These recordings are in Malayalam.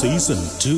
സീസൺ ടു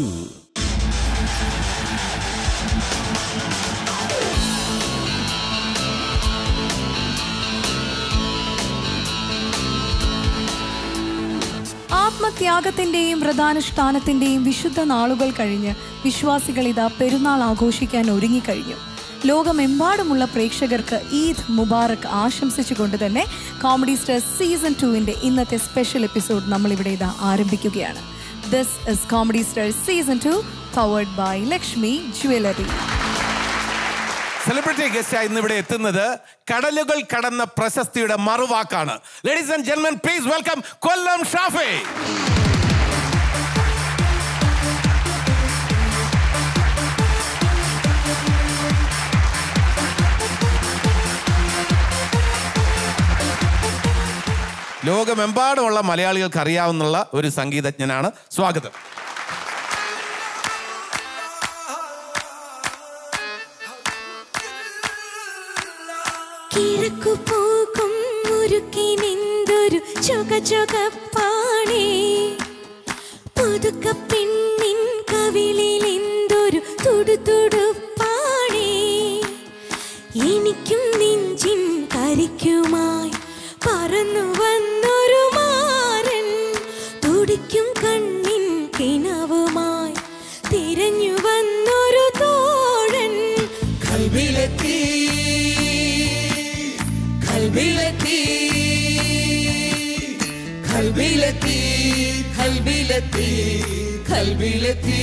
ആത്മത്യാഗത്തിന്റെയും വ്രതാനുഷ്ഠാനത്തിന്റെയും വിശുദ്ധ നാളുകൾ കഴിഞ്ഞ് വിശ്വാസികൾ ഇതാ പെരുന്നാൾ ആഘോഷിക്കാൻ ഒരുങ്ങിക്കഴിഞ്ഞു ലോകമെമ്പാടുമുള്ള പ്രേക്ഷകർക്ക് ഈദ് മുബാറക് ആശംസിച്ചുകൊണ്ട് തന്നെ കോമഡി സ്റ്റാർസ് സീസൺ ടുവിന്റെ ഇന്നത്തെ സ്പെഷ്യൽ എപ്പിസോഡ് നമ്മൾ ഇവിടെ ഇതാ ആരംഭിക്കുകയാണ് this is comedy stars season two powered by Lakshmi jewellery celebrity guest ഇന്ന് ഇവിടെ എത്തുന്നത് കടലുകൾ കടന്ന പ്രശസ്തിയുടെ മറുവാക്കാണ് ലേഡീസ് ആൻഡ് ജെന്മൻ പ്ലീസ് വെൽക്കം കൊല്ലം ഷാഫി ലോകമെമ്പാടുമുള്ള മലയാളികൾക്ക് അറിയാവുന്ന ഒരു സംഗീതജ്ഞനാണ് സ്വാഗതം കിഴക്കു പോകും മുരുക്കിനെന്തൊരു ചൊക ചൊകപ്പാണേ പുതുക്ക പെണ്ണിൻ കവിളിൽ എന്തൊരു തുടുതുടുപ്പാണേ എനിക്കും നെഞ്ചിൻ കരിക്കുമായി പറന്നു വന്നൊരു മാരൻ തുടിക്കും കണ്ണിൻ കിണവുമായി തിരഞ്ഞു വന്നൊരു തോഴൻ കൽവിലെത്തി കൽവിലെത്തി കൽവിലെത്തി കൽവിലെത്തി കൽവിലെത്തി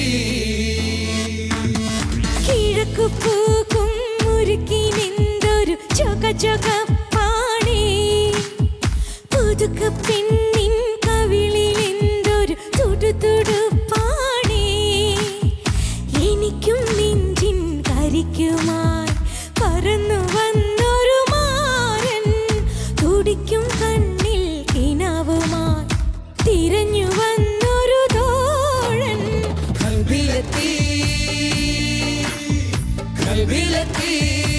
കിഴക്കു പോകും മുരുക്കിനെന്തൊരു ചൊക ചൊകപ്പാണേ പുതുക്ക പെണ്ണിൻ കവിളിൽ എന്തൊരു തുടുതുടുപ്പാണേ എനിക്കും നെഞ്ചിൻ കരിക്കുമായി പറന്നു വന്നൊരു മാരൻ തുടിക്കും കണ്ണിൽ കിണവുമായി തിരഞ്ഞു വന്നൊരു തോഴൻ കൽവിലെത്തി കൽവിലെത്തി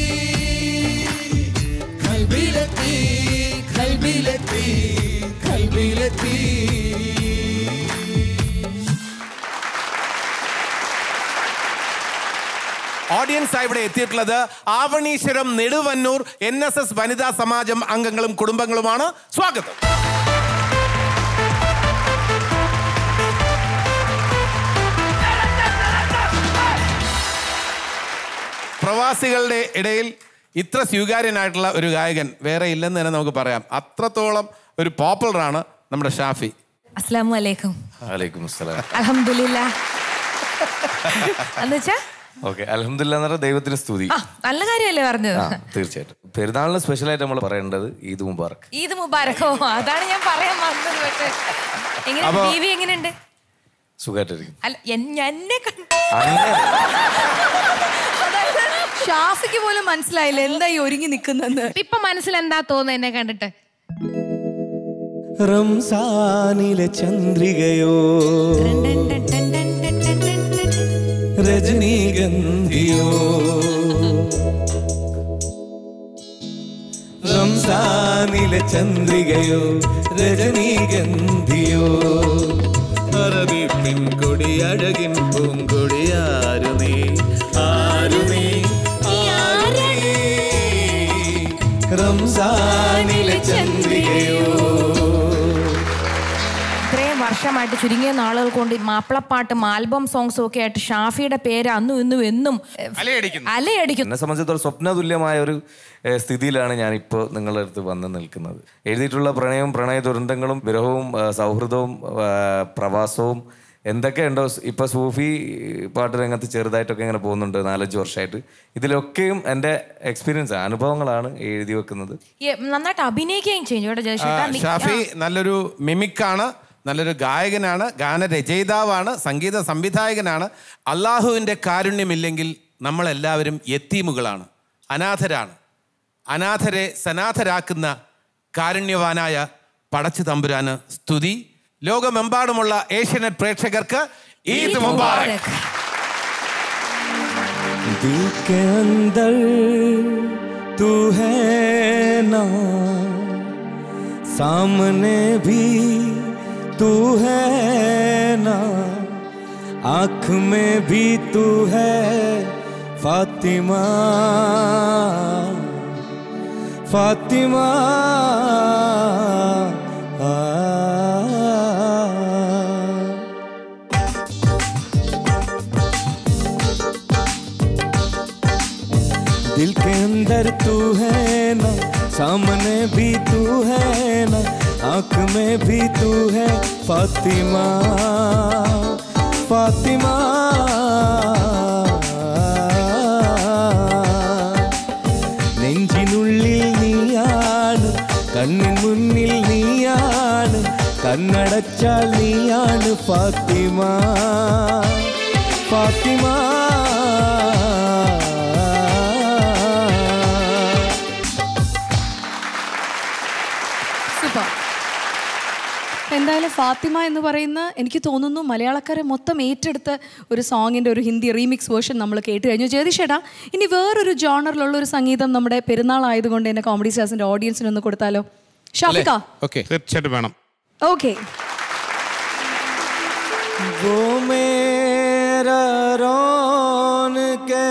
കൽവിലെത്തി കൽവിലെത്തി കൽവിലെത്തി ഓഡിയൻസ് ആയി ഇവിടെ എത്തിയിട്ടുള്ളത് Avaneeswaram Neduvannoor N S S വനിതാ സമാജം അംഗങ്ങളും കുടുംബങ്ങളുമാണ് സ്വാഗതം പ്രവാസികളുടെ ഇടയിൽ ഇത്ര സ്വീകാര്യനായിട്ടുള്ള ഒരു ഗായകൻ വേറെ ഇല്ലെന്ന് തന്നെ നമുക്ക് പറയാം അത്രത്തോളം ഒരു പോപ്പുലറാണ് നമ്മുടെ ഷാഫി അസ്ലാമു അലൈക്കും വലൈക്കും അസ്സലാം അലഹമില്ല എന്നുവെച്ചാ ഓക്കെ അലഹമില്ല എന്ന് പറഞ്ഞാൽ ദൈവത്തിന് സ്തുതി ആ നല്ല കാര്യമല്ലേ പറഞ്ഞത് ആ തീർച്ചയായിട്ടും പെരുന്നാളിന് സ്പെഷ്യൽ ആയിട്ട് നമ്മൾ പറയേണ്ടത് ഈദ് മുബാറക് ഈദ് മുബാരക്കോ അതാണ് ഞാൻ പറയാൻ വന്നത് പക്ഷേ എങ്ങനെ അപ്പൊ- ടി വി എങ്ങനെയുണ്ട് സുഖമായിട്ടിരിക്കും അല്ല എൻ- എന്നെ കണ്ട് അങ്ങനെ ഷാഫിക്ക് പോലും മനസ്സിലായില്ല എന്താ ഈ ഒരുങ്ങി നിൽക്കുന്നെന്ന് ഇപ്പൊ മനസ്സിൽ എന്താ തോന്നുന്നത് എന്നെ കണ്ടിട്ട് റംസാനിലെ ചന്ദ്രികയോ രജനീഗന്ധിയോ റംസാനിലെ ചന്ദ്രികയോ രജനീഗന്ധിയോ അറബി പെൺകൊടി അഴകിൻ പൂങ്കൊടി ആരുമേ ആരുമേ ആരുമേ റംസാനിലെ ചന്ദ്രികയോ ഇത്രയും വർഷമായിട്ട് ചുരുങ്ങിയ നാളുകൾ കൊണ്ട് മാപ്പിളപ്പാട്ടും ആൽബം സോങ്സും ഒക്കെ ആയിട്ട് ഷാഫിയുടെ പേര് അന്നും ഇന്നും എന്നും ഏ, അലയടിക്കുന്നു അലയടിക്കുന്നു എന്നെ സംബന്ധിച്ചിടത്തോളം സ്വപ്ന തുല്യമായ ഒരു ഏഹ്, സ്ഥിതിയിലാണ് ഞാൻ ഇപ്പോൾ നിങ്ങളുടെ അടുത്ത് വന്ന് നിൽക്കുന്നത് എഴുതിയിട്ടുള്ള പ്രണയവും പ്രണയ ദുരന്തങ്ങളും വിരഹവും ആ, സൗഹൃദവും ആ, പ്രവാസവും എന്തൊക്കെ ഉണ്ടോ ഇപ്പൊ സൂഫി പാട്ട് രംഗത്ത് ചെറുതായിട്ടൊക്കെ ഇങ്ങനെ പോകുന്നുണ്ട് നാലഞ്ച് വർഷമായിട്ട് ഇതിലൊക്കെയും എൻ്റെ എക്സ്പീരിയൻസ് അനുഭവങ്ങളാണ് എഴുതി വെക്കുന്നത് ഈ നന്നായിട്ട് അഭിനയിക്കുകയും ചെയ്യും കേട്ടോ ആ, ജയശേട്ടാ നി- ഷാഫി നല്ലൊരു മിമിക്കാണ് നല്ലൊരു ഗായകനാണ് ഗാനരചയിതാവാണ് സംഗീത സംവിധായകനാണ് അള്ളാഹുവിൻ്റെ കാരുണ്യമില്ലെങ്കിൽ നമ്മളെല്ലാവരും യത്തീമുകളാണ് അനാഥരാണ് അനാഥരെ സനാഥരാക്കുന്ന കാരുണ്യവാനായ പടച്ചു തമ്പുരാന് സ്തുതി ലോകമെമ്പാടുമുള്ള ഏഷ്യനെറ്റ് പ്രേക്ഷകർക്ക് ഈദ് മുബാറക് दिल के अंदर तू है ना सामने भी तू है ना आंख में भी तू है फातिमा फातिमा आ, दिल के अंदर तू है ना सामने भी तू है ना आंख में भी तू है फातिमा फातिमा നെഞ്ചിനുള്ളിൽ നീയാണ് കണ്ണിൻ മുന്നിൽ നീയാണ് കണ്ണടച്ചാൽ നീയാണ് ഫാത്തിമ ഫാത്തിമ സൂപ്പർ എന്തായാലും ഫാത്തിമ എന്ന് പറയുന്ന എനിക്ക് തോന്നുന്നു മലയാളക്കാരെ മൊത്തം ഏറ്റെടുത്ത ഒരു സോങ്ങിൻ്റെ ഒരു ഹിന്ദി റീമിക്സ് വേർഷൻ നമ്മൾ കേട്ട് കഴിഞ്ഞു ജ്യോതിഷേട്ടാ ഇനി വേറൊരു ജോണറിലുള്ള ഒരു സംഗീതം നമ്മുടെ പെരുന്നാൾ ആയതുകൊണ്ട് തന്നെ കോമഡി സ്റ്റാർസിൻ്റെ ഓഡിയൻസിന് ഒന്ന് കൊടുത്താലോ ഷാഫിക്ക ഓക്കെ തീർച്ചയായിട്ടും വേണം ഓക്കെ वो मेरा रौन के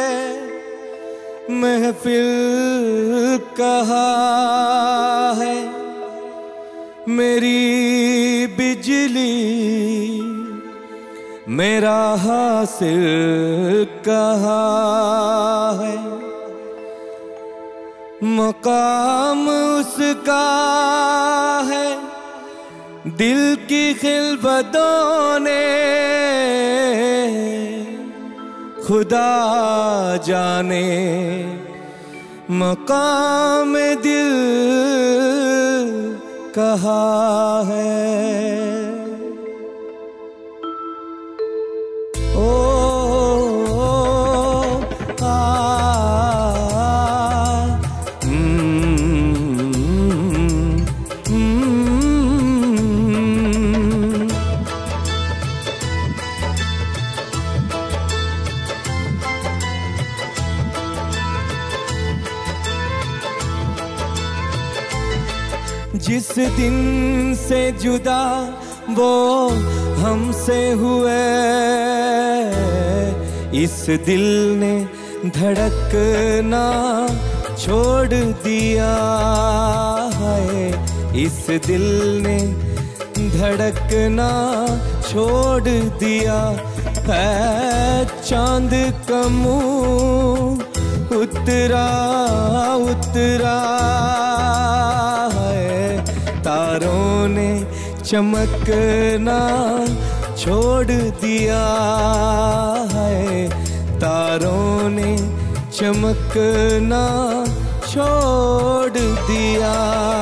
महफिल कहा है मेरी बिजली मेरा हासिल कहा है मकाम उसका है दिल की खिलबतों ने खुदा जाने मकाम दिल कहा है ओ, आ, हम्म, हम्म। जिस दिन से जुदा वो हमसे हुए इस दिल ने धड़कना छोड़ दिया है इस दिल ने धड़कना छोड़ दिया है चांद का मुंह उतरा उतरा है तारों ने चमकना छोड़ दिया है तारों ने चमकना छोड़ दिया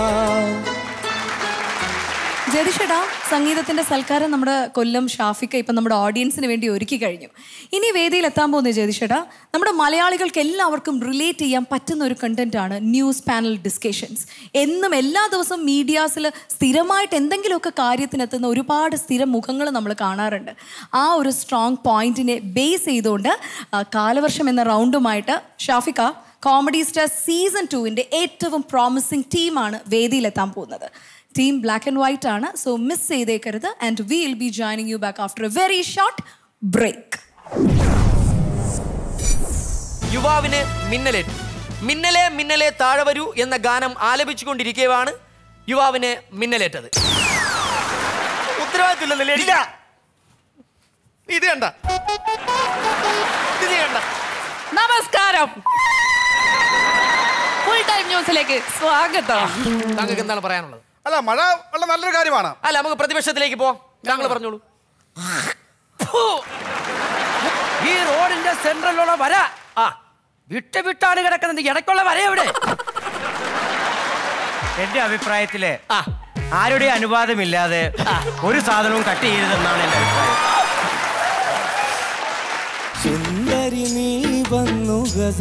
ജതിഷടാ സംഗീതത്തിന്റെ സൽക്കാരം നമ്മുടെ കൊല്ലം ഷാഫിക്ക ഇപ്പം നമ്മുടെ ഓഡിയൻസിന് വേണ്ടി ഒരുക്കി കഴിഞ്ഞു ഇനി വേദിയിൽ എത്താൻ പോകുന്ന ജതിഷടാ നമ്മുടെ മലയാളികൾക്ക് എല്ലാവർക്കും റിലേറ്റ് ചെയ്യാൻ പറ്റുന്ന ഒരു കണ്ടന്റ് ആണ് ന്യൂസ് പാനൽ ഡിസ്കഷൻസ് എന്നും എല്ലാ ദിവസവും മീഡിയാസിൽ സ്ഥിരമായിട്ട് എന്തെങ്കിലുമൊക്കെ കാര്യത്തിനെത്തുന്ന ഒരുപാട് സ്ഥിരം മുഖങ്ങൾ നമ്മൾ കാണാറുണ്ട് ആ ഒരു സ്ട്രോങ് പോയിന്റിനെ ബേസ് ചെയ്തുകൊണ്ട് ആ, കാലവർഷം എന്ന റൗണ്ടുമായിട്ട് ഷാഫിക്ക കോമഡി സ്റ്റാർ സീസൺ ടുവിൻ്റെ ഏറ്റവും പ്രോമിസിംഗ് ടീമാണ് വേദിയിലെത്താൻ പോകുന്നത് ടീം ബ്ലാക്ക് ആൻഡ് വൈറ്റ് ആണ് സോ മിസ് ചെയ്തേക്കരുത് and will be joining you back after a very short break യുവാവിന് മിന്നലേറ്റു മിന്നലെ മിന്നലെ താഴെ വരൂ എന്ന ഗാനം ആലപിച്ചുകൊണ്ടിരിക്കുകയാണ് യുവാവിന് മിന്നലേറ്റത് ഉത്തരവാദിത്തമില്ലെന്നല്ലേ ഇല്ല ഇത് കണ്ട ഇത് കണ്ട നമസ്കാരം ഫുൾ ടൈം ന്യൂസിലേക്ക് സ്വാഗതം താങ്കൾക്ക് എന്താണ് പറയാനുള്ളത് അല്ല മഴ വളരെ നല്ലൊരു കാര്യമാണ് അല്ല നമുക്ക് പ്രതിപക്ഷത്തിലേക്ക് പോവാം താങ്കൾ പറഞ്ഞോളൂ ഫു. ഈ റോഡിന്റെ സെൻട്രലിലുള്ള വര ആ വിട്ട് വിട്ടാണ് കിടക്കുന്നത് ഇടയ്ക്കുള്ള വര എവിടെ എന്റെ അഭിപ്രായത്തില് ആ ആരുടെ അനുവാദമില്ലാതെ ഒരു സാധനവും കട്ട് ചെയ്യരുതെന്നാണ് എന്റെ അഭിപ്രായം സുന്ദരി നീ വന്നു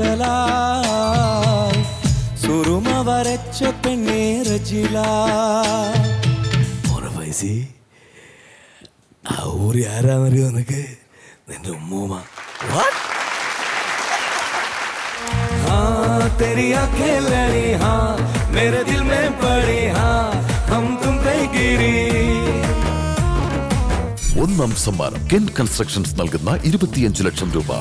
ഗസലായി സുറുമ വരച്ച പെണ്ണേ റജില പൈസി ആ ഊരി ആരാന്നറിയോ നിനക്ക് നിന്റെ ഉമ്മൂമ്മ हाँ तेरी आंखें लड़ी हाँ मेरे दिल में पड़ी हाँ हम तुम पे गिरी ഒന്ന് ഒന്നാം സമ്മാനം കെൻ കൺസ്ട്രക്ഷൻസ് നൽകുന്ന ഇരുപത്തിയഞ്ച് ലക്ഷം രൂപ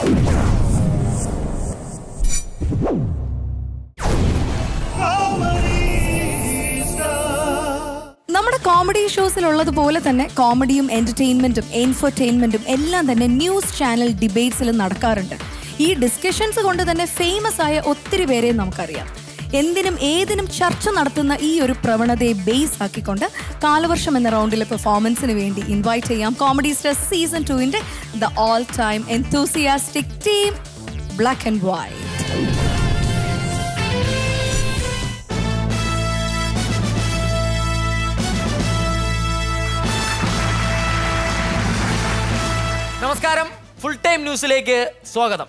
നമ്മുടെ കോമഡി ഷോസിൽ ഉള്ളതുപോലെ തന്നെ കോമഡിയും എന്റർടൈൻമെന്റും എൻഫർടൈൻമെന്റും എല്ലാം തന്നെ ന്യൂസ് ചാനൽ ഡിബേറ്റ്സിലും നടക്കാറുണ്ട് ഈ ഡിസ്കഷൻസ് കൊണ്ട് തന്നെ ഫേമസ് ആയ ഒത്തിരി പേരെ നമുക്കറിയാം എന്തിനും ഏതിനും ചർച്ച നടത്തുന്ന ഈ ഒരു പ്രവണതയെ ബേസ് ആക്കിക്കൊണ്ട് കാലവർഷം എന്ന റൗണ്ടിലെ പെർഫോമൻസിന് വേണ്ടി ഇൻവൈറ്റ് ചെയ്യാം കോമഡി സ്റ്റാർ സീസൺ ടുവിന്റെ the all time enthusiastic team black and white നമസ്കാരം ഫുൾ ടൈം ന്യൂസിലേക്ക് സ്വാഗതം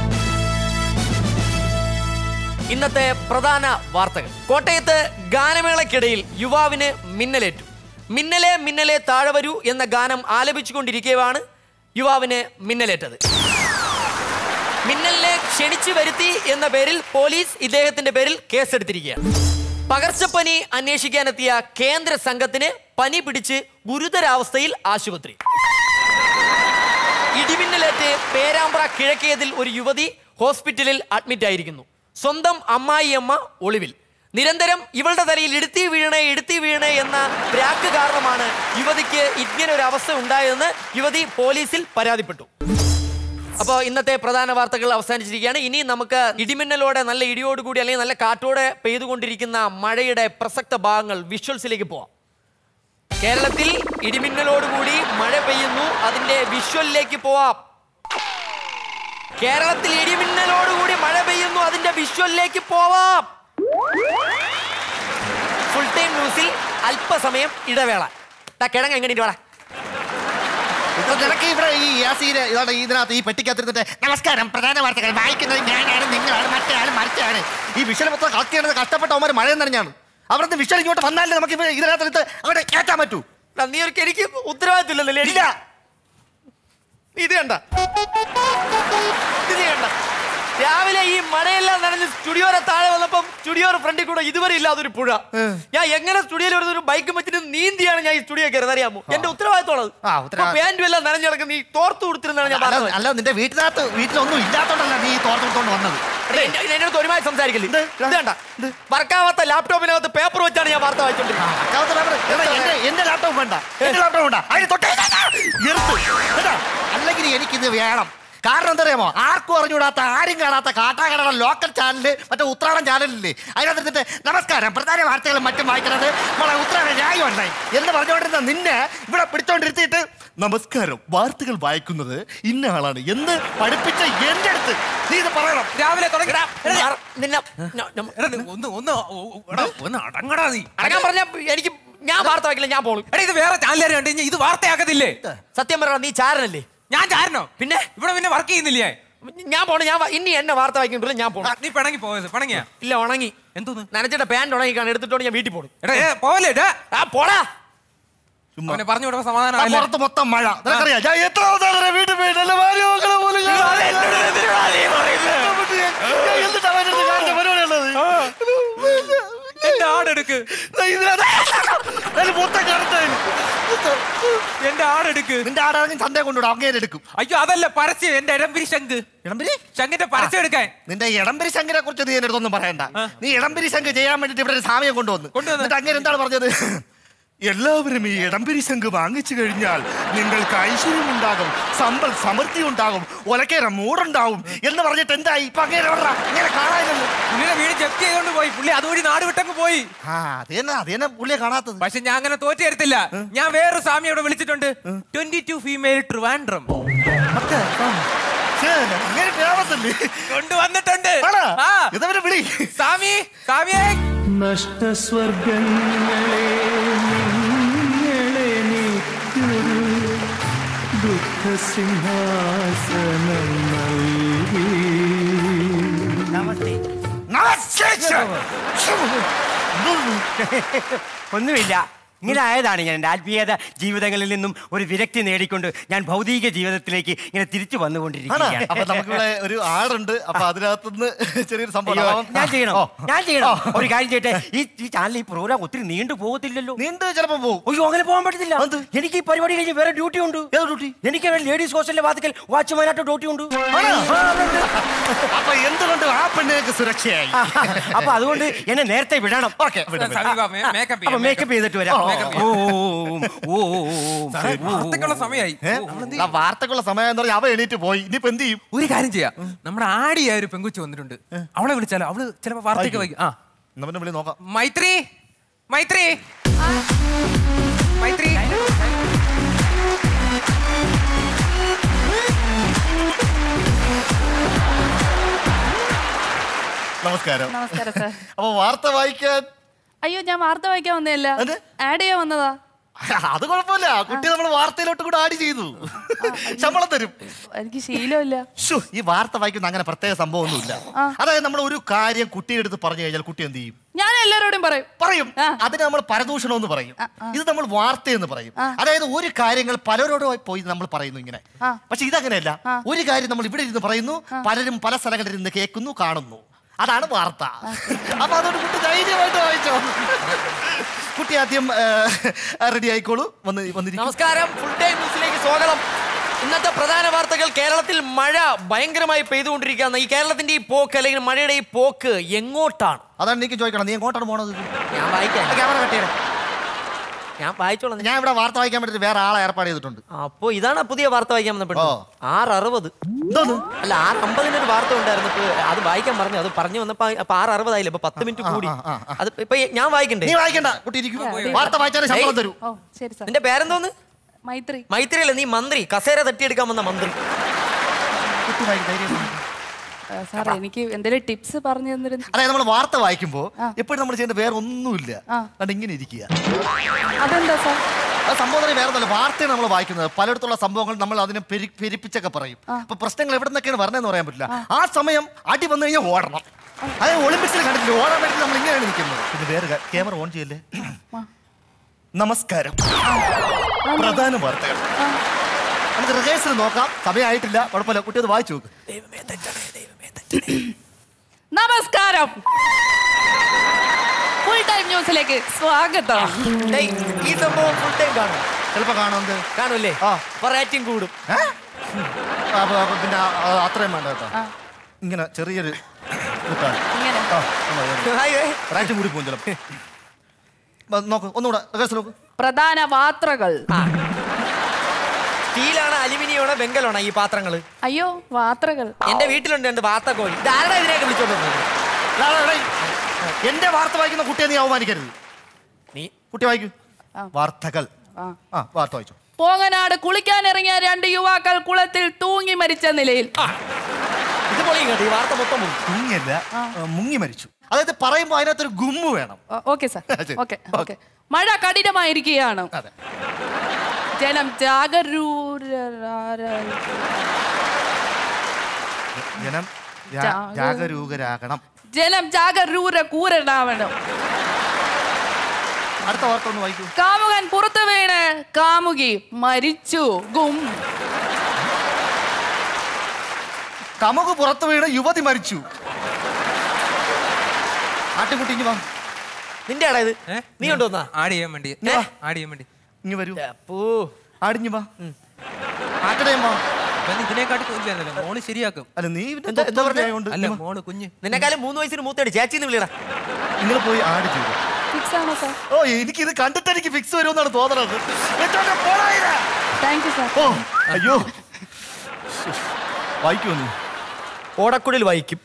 ഇന്നത്തെ പ്രധാന വാർത്തകൾ കോട്ടയത്ത് ഗാനമേളയ്ക്കിടയിൽ യുവാവിന് മിന്നലേറ്റു മിന്നലെ മിന്നലെ താഴെ വരൂ എന്ന ഗാനം ആലപിച്ചുകൊണ്ടിരിക്കുകയാണ് യുവാവിന് മിന്നലേറ്റത് മിന്നലിനെ ക്ഷണിച്ചു വരുത്തി എന്ന പേരിൽ പോലീസ് ഇദ്ദേഹത്തിന്റെ പേരിൽ കേസെടുത്തിരിക്കുകയാണ് പകർച്ചപ്പനി അന്വേഷിക്കാനെത്തിയ കേന്ദ്ര സംഘത്തിന് പനി പിടിച്ച് ഗുരുതരാവസ്ഥയിൽ ആശുപത്രി ഇടിമിന്നലേറ്റ് പേരാമ്പ്ര കിഴക്കേതിൽ ഒരു യുവതി ഹോസ്പിറ്റലിൽ അഡ്മിറ്റ് ആയിരിക്കുന്നു സ്വന്തം അമ്മായിയമ്മ ഒളിവിൽ നിരന്തരം ഇവളുടെ തലയിൽ ഇടുത്തി വീണേ ഇടുത്തി വീണേ എന്ന പ്രാക്ക് കാരണമാണ് യുവതിക്ക് ഇങ്ങനെ ഒരു അവസ്ഥ ഉണ്ടായതെന്ന് യുവതി പോലീസിൽ പരാതിപ്പെട്ടു അപ്പോൾ ഇന്നത്തെ പ്രധാന വാർത്തകൾ അവസാനിച്ചിരിക്കുകയാണ് ഇനി നമുക്ക് ഇടിമിന്നലോടെ നല്ല ഇടിയോടുകൂടി അല്ലെങ്കിൽ നല്ല കാറ്റോടെ പെയ്തുകൊണ്ടിരിക്കുന്ന മഴയുടെ പ്രസക്ത ഭാഗങ്ങൾ വിഷ്വൽസിലേക്ക് പോവാം കേരളത്തിൽ ഇടിമിന്നലോടുകൂടി മഴ പെയ്യുന്നു അതിന്റെ വിഷ്വലിലേക്ക് പോവാം കേരളത്തിൽ ഇടിമിന്നലോടുകൂടി മഴ പെയ്യുന്നു അതിന്റെ വിഷ്വലിലേക്ക് പോവാം ഫുൾ ടൈം ന്യൂസിൽ അല്പസമയം ഇടവേള ദാ കിഴങ്ങ് എങ്ങനെ ഇടവേള ഇപ്പൊ നിനക്ക് ഇവിടെ ഈ യാസീന് ഇതാണ് ഇതിനകത്ത് ഈ പെട്ടിക്കകത്തിരുന്നിട്ട് നമസ്കാരം പ്രധാന വാർത്തകൾ വായിക്കുന്നത് ഞാനാണ് നിങ്ങളാണ് മറ്റേ ആള് മറിച്ചാണ് ഈ വിഷയം മൊത്തം കളക്ട് ചെയ്യണത് കഷ്ടപ്പെട്ട അവന്മാർ മഴ നനഞ്ഞാണ് അവിടുത്തെ വിഷയം ഇങ്ങോട്ട് വന്നാലേ നമുക്ക് ഇവ- ഇതിനകത്ത് അവിടെ കയറ്റാൻ പറ്റൂ എടാ, നീ ഒരു എനിക്ക് ഉത്തരവാദിത്തമില്ലല്ലോ ഇല്ല ഇത് കണ്ട ഇത് കണ്ട രാവിലെ ഈ മഴയെല്ലാം നനഞ്ഞ് സ്റ്റുഡിയോയുടെ താഴെ വന്നപ്പം സ്റ്റുഡിയോയുടെ ഫ്രണ്ടിൽ കൂടെ ഇതുവരെ ഇല്ലാതൊരു പുഴ ഞാൻ എങ്ങനെ സ്റ്റുഡിയോയിൽ വരുന്ന ഒരു ബൈക്ക് വെച്ചിട്ട് നീന്തിയാണ് ഞാൻ ഈ സ്റ്റുഡിയോ കയറുന്നത് അറിയാമോ എന്റെ ഉത്തരവാദിത്തമുള്ളത് ആ, ഉത്തരവാദിത്തം. പാന്റും എല്ലാം നനഞ്ഞു കിടക്കുന്ന ഈ തോർത്ത് കൊടുത്തിരുന്നാണ് ഞാൻ അല്ല പറഞ്ഞത് അല്ല നിന്റെ വീട്ടിനകത്ത് വീട്ടിലൊന്നും ഇല്ലാത്തോണ്ടല്ല നീ തോർത്തെടുത്തോണ്ട് വന്നത് എടേ, എന്നെ- എന്നെ അടുത്ത് ഒരുമായി സംസാരിക്കില്ല ഇത് കണ്ട വർക്കാവാത്ത ലാപ്ടോപ്പിനകത്ത് പേപ്പർ വെച്ചാണ് ഞാൻ വാർത്ത വായിച്ചോണ്ടിരിക്കുന്നത് അക്കാലത്ത് പേപ്പർ- എടാ, എന്റെ എന്റെ ലാപ്ടോപ്പ് വേണ്ട എന്റെ ലാപ്ടോപ്പ് വേണ്ട അതിന് തൊട്ടേ എറുത്ത് കേട്ടാ അല്ലെങ്കിൽ എനിക്കിത് വേണം കാരണം എന്താ അറിയാമോ ആർക്കും അറിഞ്ഞുകൂടാത്ത ആരും കാണാത്ത കാട്ടാക്കടയുടെ ലോക്കൽ ചാനല് മറ്റേ ഉത്രാടം ചാനലില്ലേ അതിനകത്തിട്ട് നമസ്കാരം പ്രധാന വാർത്തകളും മറ്റും വായിക്കുന്നത് നമ്മളെ ഉത്രാടം രായി ഉണ്ടായി എന്ന് പറഞ്ഞുകൊണ്ടിരുന്ന നിന്നെ ഇവിടെ പിടിച്ചോണ്ടിരുത്തിയിട്ട് നമസ്കാരം വാർത്തകൾ വായിക്കുന്നത് ഇന്ന ആളാണ് എന്ന് പഠിപ്പിച്ച എന്റെ അടുത്ത് നീ ഇത് പറയണം രാവിലെ തുടങ്ങി എടാ, മാറ്. നിന്നെ ഞ- ഞ- എടാ, നീ ഒന്ന് ഒന്ന് ഓ, എടാ, ഒന്ന് അടങ്ങടാ നീ അടങ്ങാൻ പറഞ്ഞ എനിക്ക് ഞാൻ വാർത്ത വായിക്കില്ല ഞാൻ പോണു എടാ ഇത് വേറെ ചാനലുകാർ കണ്ടു കഴിഞ്ഞാൽ ഇത് വാർത്തയാക്കത്തില്ലേ സത്യം പറ നീ ചാരനല്ലേ ഞാൻ ചാരണോ പിന്നെ ഇവിടെ പിന്നെ വർക്ക് ചെയ്യുന്നില്ലേ ഞാൻ പോണു ഞാൻ വ- ഇനി എന്നെ വാർത്ത വായിക്കുന്നില്ല ഞാൻ പോണു ആ, നീ പിണങ്ങി പോയത് പിണങ്ങിയാ ഇല്ല ഉണങ്ങി എന്തോന്ന് നനച്ചിട്ട പാൻറ് ഉണങ്ങി കാണാൻ എടുത്തിട്ടോണ്ട് ഞാൻ വീട്ടിൽ പോണു എടാ ഏ, പോവല്ലേ എടാ ആ പോടാ അവനെ പറഞ്ഞു വിടുമ്പോ ആ സമാധാനം പുറത്ത് മൊത്തം മഴ നിനക്കറിയാം ഞാൻ എത്ര അവസാനം വീട്ടിൽ പോയിട്ട് എന്റെ ഭാര്യ മക്കളെ പോലും കാണാതെ ഞാൻ എന്നിട്ടാ അവൻ്റെ അടുത്ത് കാണിച്ച പരിപാടിയുള്ളത്? എന്റെ ആടെടുക്ക് ദാ ഇതിനകത്ത് അതിന് മൊത്തം കറക്റ്റായി. എന്റെ ആടെടുക്ക് നിന്റെ ആടാണെങ്കിൽ ചന്തയെ കൊണ്ടുവിടും അങ്ങേരെ എടുക്കും അയ്യോ അതല്ല പരസ്യം എന്റെ ഇടംപിരി ശംഖ് ഇടംപിരി ശംഖിന്റെ പരസ്യം എടുക്കാൻ നിന്റെ ഇടംപിരി ശങ്കിനെ കുറിച്ച് നീ എന്റെ അടുത്തൊന്നും പറയണ്ട നീ ഇടംപിരി ശങ്ക് ചെയ്യാൻ വേണ്ടിട്ട് ഇവിടെ ഒരു സാമ്യം കൊണ്ടുവന്നു കൊണ്ടുവന്നു. എന്നിട്ട് അങ്ങനെ എന്താണ് പറഞ്ഞത് എല്ലാവരും ഈ ഇടംപിരി ശങ്ക് വാങ്ങിച്ചു കഴിഞ്ഞാൽ നിങ്ങൾക്ക് ഐശ്വര്യമുണ്ടാകും സമ്പൽ സമൃദ്ധി ഉണ്ടാകും ഒലക്കേര മൂടുണ്ടാവും എന്ന് പറഞ്ഞിട്ട് എന്തായി ഇപ്പൊ അങ്ങനെ പറഞ്ഞ ഇങ്ങനെ കാണാനില്ലല്ലോ പുള്ളിയുടെ വീട് ജപ്തി ചെയ്തോണ്ട് പോയി പുള്ളി അതുവഴി നാട് വിട്ടങ്ങ് പോയി ആ അത് തന്നെ അത് തന്നെ പുള്ളിയെ കാണാത്തത് പക്ഷെ ഞാൻ അങ്ങനെ തോറ്റു തരത്തില്ല ഞാൻ വേറൊരു സ്വാമി അവിടെ വിളിച്ചിട്ടുണ്ട് ട്വന്റി ടു ഫീമെയിൽ ട്രിവാൻഡ്രം ഛേ, അങ്ങനെ ഫേമസല്ലേ കൊണ്ടുവന്നിട്ടുണ്ട് ആണോ? ആ. ഇതവരെ വിളി സ്വാമി സ്വാമിയേ നഷ്ടസ്വർഗങ്ങളെ നിങ്ങളെ നീക്കൊരു ദുഃഖസിംഹാസനം നൽകി നമസ്തേ, ഛേ. ഒന്നുമില്ല ഇങ്ങനെ ആയതാണ് ഞാൻ എൻ്റെ ആത്മീയത ജീവിതങ്ങളിൽ നിന്നും ഒരു വിരക്തി നേടിക്കൊണ്ട് ഞാൻ ഭൗതിക ജീവിതത്തിലേക്ക് ഇങ്ങനെ തിരിച്ചു ആണോ വന്നുകൊണ്ടിരിക്കുകയാണ് അപ്പൊ നമുക്കിവിടെ ഒരു ആടുണ്ട് അപ്പൊ അതിനകത്തുനിന്ന് ചെറിയൊരു സംഭവം അയ്യോ, ഉണ്ടാവും. ഞാൻ ചെയ്യണം ഓ. ഞാൻ ചെയ്യണം ഒരു കാര്യം ചെയ്യട്ടെ ഈ ഈ ചാനൽ ഈ പ്രോഗ്രാം ഒത്തിരി നീണ്ടു പോകത്തില്ലല്ലോ നീണ്ട് ചിലപ്പോ പോകും അയ്യോ അങ്ങനെ പോകാൻ പറ്റത്തില്ല എന്ത്? എനിക്ക് ഈ പരിപാടി കഴിഞ്ഞ് വേറെ ഡ്യൂട്ടി ഉണ്ട് ഏത് ഡ്യൂട്ടി എനിക്ക് ലേഡീസ് ഹോസ്റ്റലിലെ വാതിക്കൽ വാച്ച്മാനായിട്ട് ഡ്യൂട്ടി ഉണ്ട് ആണോ? ആ, ഉണ്ട്. അപ്പൊ എന്തുകൊണ്ട് ആ പെണ്ണുങ്ങൾക്ക് സുരക്ഷയായി ആ, അപ്പൊ അതുകൊണ്ട് എന്നെ നേരത്തെ വിടണം ഓക്കെ മേക്കപ്പ് അപ്പൊ മേക്കപ്പ് ചെയ്തിട്ട് വരാം ഓ, ഓ, ഓ, ഓ, വാർത്തക്കുള്ള സമയമായി ആ വാർത്തക്കുള്ള സമയം എന്ന് പറഞ്ഞാൽ അവ എണീറ്റ് പോയി ഇനിയിപ്പോ എന്ത് ചെയ്യും ഒരു കാര്യം ചെയ്യാം നമ്മുടെ ആടിയായ ഒരു പെങ്കുച്ചു വന്നിട്ടുണ്ട് അവളെ വിളിച്ചാലോ അവള് ചിലപ്പോ വാർത്തയ്ക്ക് വൈകും ആ എന്നാ പിന്നെ വിളി നോക്കാം മൈത്രി മൈത്രി മൈത്രി നമസ്കാരം നമസ്കാരം സാർ അപ്പൊ വാർത്ത വായിക്കാൻ അയ്യോ ഞാൻ വാർത്ത വായിക്കാൻ വന്നതല്ല എന്ത്? ആഡ് ചെയ്യാൻ വന്നതാ അത് കുഴപ്പമില്ല കുട്ടി നമ്മൾ വാർത്തയിലോട്ട് കൂടെ ആഡ് ചെയ്തു ശമ്പളം തരും എനിക്ക് ശീലമില്ല ശ്ശോ, ഈ വാർത്ത വായിക്കുന്ന അങ്ങനെ പ്രത്യേക സംഭവമൊന്നുമില്ല ആ. അതായത് നമ്മൾ ഒരു കാര്യം കുട്ടിയുടെ അടുത്ത് പറഞ്ഞു കഴിഞ്ഞാൽ കുട്ടി എന്ത് ചെയ്യും ഞാൻ എല്ലാവരോടും പറയും പറയും ആ. അതിന് നമ്മൾ പരദൂഷണം എന്ന് പറയും ആ, ആ. ഇത് നമ്മൾ വാർത്ത എന്ന് പറയും ആ. അതായത് ഒരു കാര്യങ്ങൾ പലരോടും പോയി നമ്മൾ പറയുന്നു ഇങ്ങനെ ആ. പക്ഷെ ഇതങ്ങനെയല്ല ആ. ഒരു കാര്യം നമ്മൾ ഇവിടെ ഇരുന്ന് പറയുന്നു പലരും പല സ്ഥലങ്ങളിൽ ഇരുന്ന് കേൾക്കുന്നു കാണുന്നു അതാണ് വാർത്ത അപ്പൊ അതുകൊണ്ട് കുട്ടി ധൈര്യമായിട്ട് വായിച്ചോ കുട്ടി ആദ്യം റെഡി ആയിക്കോളൂ വന്ന് വന്നിരിക്കും നമസ്കാരം ഫുൾ ടൈം ന്യൂസിലേക്ക് സ്വാഗതം ഇന്നത്തെ പ്രധാന വാർത്തകൾ കേരളത്തിൽ മഴ ഭയങ്കരമായി പെയ്തുകൊണ്ടിരിക്കുകയാണ് ഈ കേരളത്തിന്റെ ഈ പോക്ക് അല്ലെങ്കിൽ മഴയുടെ ഈ പോക്ക് എങ്ങോട്ടാണ് അതാണ് എനിക്ക് ചോദിക്കണം നീ എങ്ങോട്ടാണ് പോണത് ഞാൻ വായിക്കാം ക്യാമറ കട്ടിയത് ഞാൻ വായിച്ചോളാം ഞാൻ ഇവിടെ വാർത്ത വായിക്കാൻ വേണ്ടിട്ട് വേറെ ആളെ ഏർപ്പാട് ചെയ്തിട്ടുണ്ട് അപ്പൊ ഇതാണ് പുതിയ വാർത്ത വായിക്കാൻ വന്നപ്പെട്ടു ഓ. ആറ് അറുപത് എന്തോന്ന് അല്ല ആറ് അമ്പതിന് ഒരു വാർത്ത ഉണ്ടായിരുന്നു ഇപ്പൊ അത് വായിക്കാൻ പറഞ്ഞു അത് പറഞ്ഞു വന്നപ്പോ അപ്പൊ ആറ് അറുപതായില്ല ഇപ്പൊ പത്ത് മിനിറ്റ് കൂടി ആ, ആ, ആ. അത് ഇപ്പൊ ഞാൻ വായിക്കണ്ടേ നീ വായിക്കണ്ട കുട്ടി ഇരിക്കും വാർത്ത വായിച്ചാലേ ശമ്പളം തരൂ ഓ ശരി സാർ നിന്റെ പേരെന്തോന്ന് മൈത്രി മൈത്രി അല്ല നീ മന്ത്രി കസേര തട്ടിയെടുക്കാൻ വന്ന മന്ത്രി കുട്ടി വായിക്കും ധൈര്യം ആ, സാർ എനിക്ക് എന്തെങ്കിലും ടിപ്സ് പറഞ്ഞു തന്നിരുന്നു അതായത് നമ്മൾ വാർത്ത വായിക്കുമ്പോൾ ആ. എപ്പോഴും നമ്മൾ ചെയ്യേണ്ട വേറെ ഒന്നുമില്ല ആ. അതുകൊണ്ട് ഇങ്ങനെ ഇരിക്കുക അതെന്താ സാർ അത് സംഭവം തന്നെ വേറെ ഒന്നല്ല വാർത്തയാണ് നമ്മൾ വായിക്കുന്നത് പലയിടത്തുള്ള സംഭവങ്ങൾ നമ്മൾ അതിനെ പെരി- പെരിപ്പിച്ചൊക്കെ പറയും അപ്പൊ പ്രശ്നങ്ങൾ എവിടെ നിന്നൊക്കെയാണ് പറഞ്ഞതെന്ന് പറയാൻ പറ്റില്ല ആ സമയം അടി വന്നു കഴിഞ്ഞാൽ ഓടണം അതായത് ഒളിമ്പിക്സിൽ കണ്ടിട്ടില്ല ഓടാൻ വേണ്ടി നമ്മൾ ഇങ്ങനെയാണ് നിൽക്കുന്നത് ഇത് വേറെ ക്യാമറ ഓൺ ചെയ്യല്ലേ നമസ്കാരം പ്രധാന വാർത്തകൾ നമുക്ക് റിഹേഴ്സൽ നോക്കാം സമയമായിട്ടില്ല കുഴപ്പമില്ല കുട്ടി അത് വായിച്ചു നോക്ക് നമസ്കാരം ഫുൾ ടൈം ന്യൂസിലേക്ക് സ്വാഗതം ഡേയ്, ഈ സംഭവം ഫുൾ ടൈം കാണും ചിലപ്പോ കാണാം കാണൂല്ലേ ആ. അപ്പൊ റേറ്റിംഗ് കൂടും അപ്പൊ അപ്പൊ പിന്നെ ആ, അത്രയും വേണ്ട കേട്ടോ ആ. ഇങ്ങനെ ചെറിയൊരു കുത്താണ്. ഇങ്ങനെ ആ, ഒന്ന് വേണം. Hi, hi. റൈറ്റ് കൂടി പോകും ചിലപ്പോ വ- നോക്ക് ഒന്നുകൂടെ റിഹേഴ്സൽ നോക്ക് പ്രധാന വാർത്തകൾ സ്റ്റീലാണ് അലുമിനിയമാണോ വെങ്കലാണോ ഈ പാത്രങ്ങള് അയ്യോ വാർത്തകൾ എന്റെ വീട്ടിലുണ്ട് രണ്ട് വാർത്ത കോഴി ഇതാരുടെ ഇതിനൊക്കെ വിളിച്ചോണ്ട് വന്നത്? എടാ, എടാ, എടാ, എന്റെ വാർത്ത വായിക്കുന്ന കുട്ടിയെ നീ അവമാനിക്കരുത് നീ കുട്ടി വായിക്കൂ ആ. വാർത്തകൾ ആ. ആ വാർത്ത വായിച്ചു പോങ്ങനാട് കുളിക്കാനിറങ്ങിയ രണ്ട് യുവാക്കൾ കുളത്തിൽ തൂങ്ങി മരിച്ച നിലയിൽ ഇത് പൊളിയും കേട്ടോ ഈ വാർത്ത മൊത്തം പൊളിയും. മുങ്ങിയല്ല ആ, മുങ്ങി മരിച്ചു അതായത് പറയുമ്പോ അതിനകത്തൊരു ഗുമ്മു വേണം ഓക്കെ സാർ ശരി. ഓക്കെ ഓക്കെ മഴ കഠിനമായിരിക്കുകയാണ് അതെ ജനം ജാഗരൂര ജനം ജാ- ജാഗ- ജാഗരൂകരാകണം ജനം ജാഗരൂര കൂരനാവണം അടുത്ത വാർത്ത ഒന്ന് വായിക്കൂ കാമുകൻ പുറത്തു വീണ് കാമുകി മരിച്ചു ഗും കമുക് പുറത്തു വീണ് യുവതി മരിച്ചു ആട്ടുകുട്ടി ഇങ്ങ് വാ നിന്റെ ആടാ ഇത് ഏ? നീ കൊണ്ടുവന്നാ ആഡ് ചെയ്യാൻ വേണ്ടി ഇങ്ങ് വാ. ആഡ് ചെയ്യാൻ വേണ്ടി ഇങ്ങ് വരൂ അപ്പൂ ആടിഞ്ഞു വാ ആട്ടടയും വാ ഇവൻ ഇതിനെക്കാട്ടി കൊല്ലാന്നല്ലോ മോള് ശരിയാക്കും അല്ല നീ ഇതിന്റെ എന്താ- എന്താ പറഞ്ഞേ? തൊട്ടടുത്തായോണ്ട് അല്ല ഇങ്ങ് വാ. മോള് കുഞ്ഞ് നിന്നെക്കാലം മൂന്ന് വയസ്സിന് മൂത്തടി ചേച്ചിന്ന് വിളിയടാ നിങ്ങൾ പോയി ആട് ചെയ്തു ഫിക്സ് ആണോ സാർ ഓ എനിക്ക് ഇത് കണ്ടിട്ട് എനിക്ക് ഫിക്സ് വരുമെന്നാണ് തോന്നണത് ഏറ്റവും പോടായില്ല. താങ്ക് യു സാർ ഓ അയ്യോ വായിക്കോ നീ ഓടക്കുടിൽ വായിക്കും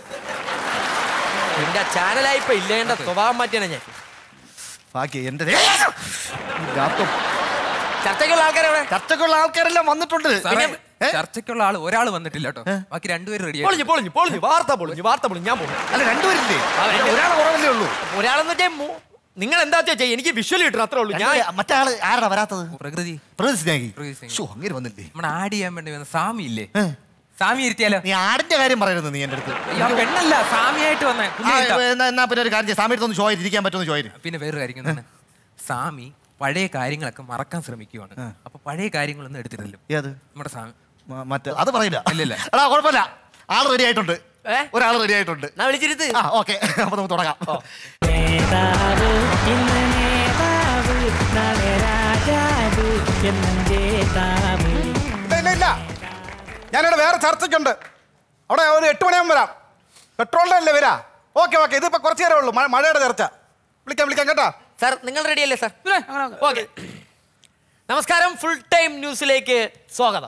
എന്റെ ചാനലായി ഇപ്പൊ ഇല്ലേണ്ട സ്വഭാവം മാറ്റിയാണ് ഞാൻ ബാക്കി എന്റെ ലാപ്ടോപ്പ് ചർച്ചയ്ക്കുള്ള ആൾക്കാരെവിടെ ചർച്ചക്കുള്ള ആൾക്കാരെല്ലാം വന്നിട്ടുണ്ട് സാറേ, ഏ? ചർച്ചയ്ക്കുള്ള ആള് ഒരാൾ വന്നിട്ടില്ല കേട്ടോ ബാക്കി രണ്ടുപേരും റെഡി പൊളിഞ്ഞു പൊളിഞ്ഞു പൊളിഞ്ഞു വാർത്ത പൊളിഞ്ഞു വാർത്ത പൊളിഞ്ഞു ഞാൻ പോകും അല്ല രണ്ടുപേരില്ലേ ഒരാളെ കുറവല്ലേ ഉള്ളൂ ഒരാളെന്ന് വെച്ചാൽ നിങ്ങൾ എന്താ വെച്ചാൽ എനിക്ക് വിഷ്വൽ കിട്ടണം അത്രേ ഉള്ളൂ ഞാൻ ഞാൻ മറ്റാള് ആരാ വരാത്തത് പ്രകൃതി പ്രകൃതി സ്നേഹി പ്രകൃതി സ്നേഹി. ഷോ അങ്ങനെ വന്നില്ലേ നമ്മുടെ ആഡ് ചെയ്യാൻ വേണ്ടി വന്ന സാമി ഇല്ലേ ഏ? സാമി ഇരുത്തിയാലോ നീ ആടിന്റെ കാര്യം പറയരുത് നീ എന്റെ അടുത്ത് അയ്യോ, ആ പെണ്ണല്ല സാമിയായിട്ട് വന്നേ ആ, എന്നാ എന്നാ പിന്നെ ഒരു കാര്യം ചെയ്യാം. സാമിയുടെ ഒന്ന് ഷോ ഇരിക്കാൻ പറ്റുമെന്ന് ചോദിച്ചു പിന്നെ വേറൊരു കാര്യം തന്നെ സാമി പഴയ കാര്യങ്ങളൊക്കെ മറക്കാൻ ശ്രമിക്കുവാണ് അപ്പൊ പഴയ കാര്യങ്ങളൊന്നും എടുത്തിട്ടില്ല ഏത് നമ്മുടെ സ്വാമി മ- മറ്റേ അത് പറയില്ല ഇല്ലില്ല. എടാ കുഴപ്പമില്ല ആള് റെഡി ആയിട്ടുണ്ട് ഏ? ഒരാൾ റെഡി ആയിട്ടുണ്ട് ഞാൻ വിളിച്ചിരുത്ത് ആ ഓക്കെ അപ്പൊ നമുക്ക് തുടങ്ങാം ഇല്ല ഇല്ല ഇല്ല ഞാനിവിടെ വേറെ ചർച്ചയ്ക്കുണ്ട് അവിടെ ഒരു എട്ട് മണിയാകുമ്പോൾ വരാം പെട്രോളിൻ്റെ അല്ലേ വരാ ഓക്കെ ഓക്കെ ഇതിപ്പോ കുറച്ച് നേരമേ ഉള്ളൂ മഴ- മഴയുടെ ചർച്ച വിളിക്കാം വിളിക്കാം കേട്ടോ സാർ നിങ്ങൾ റെഡി അല്ലേ സാർ ഓക്കെ നമസ്കാരം ഫുൾ ടൈം ന്യൂസിലേക്ക് സ്വാഗതം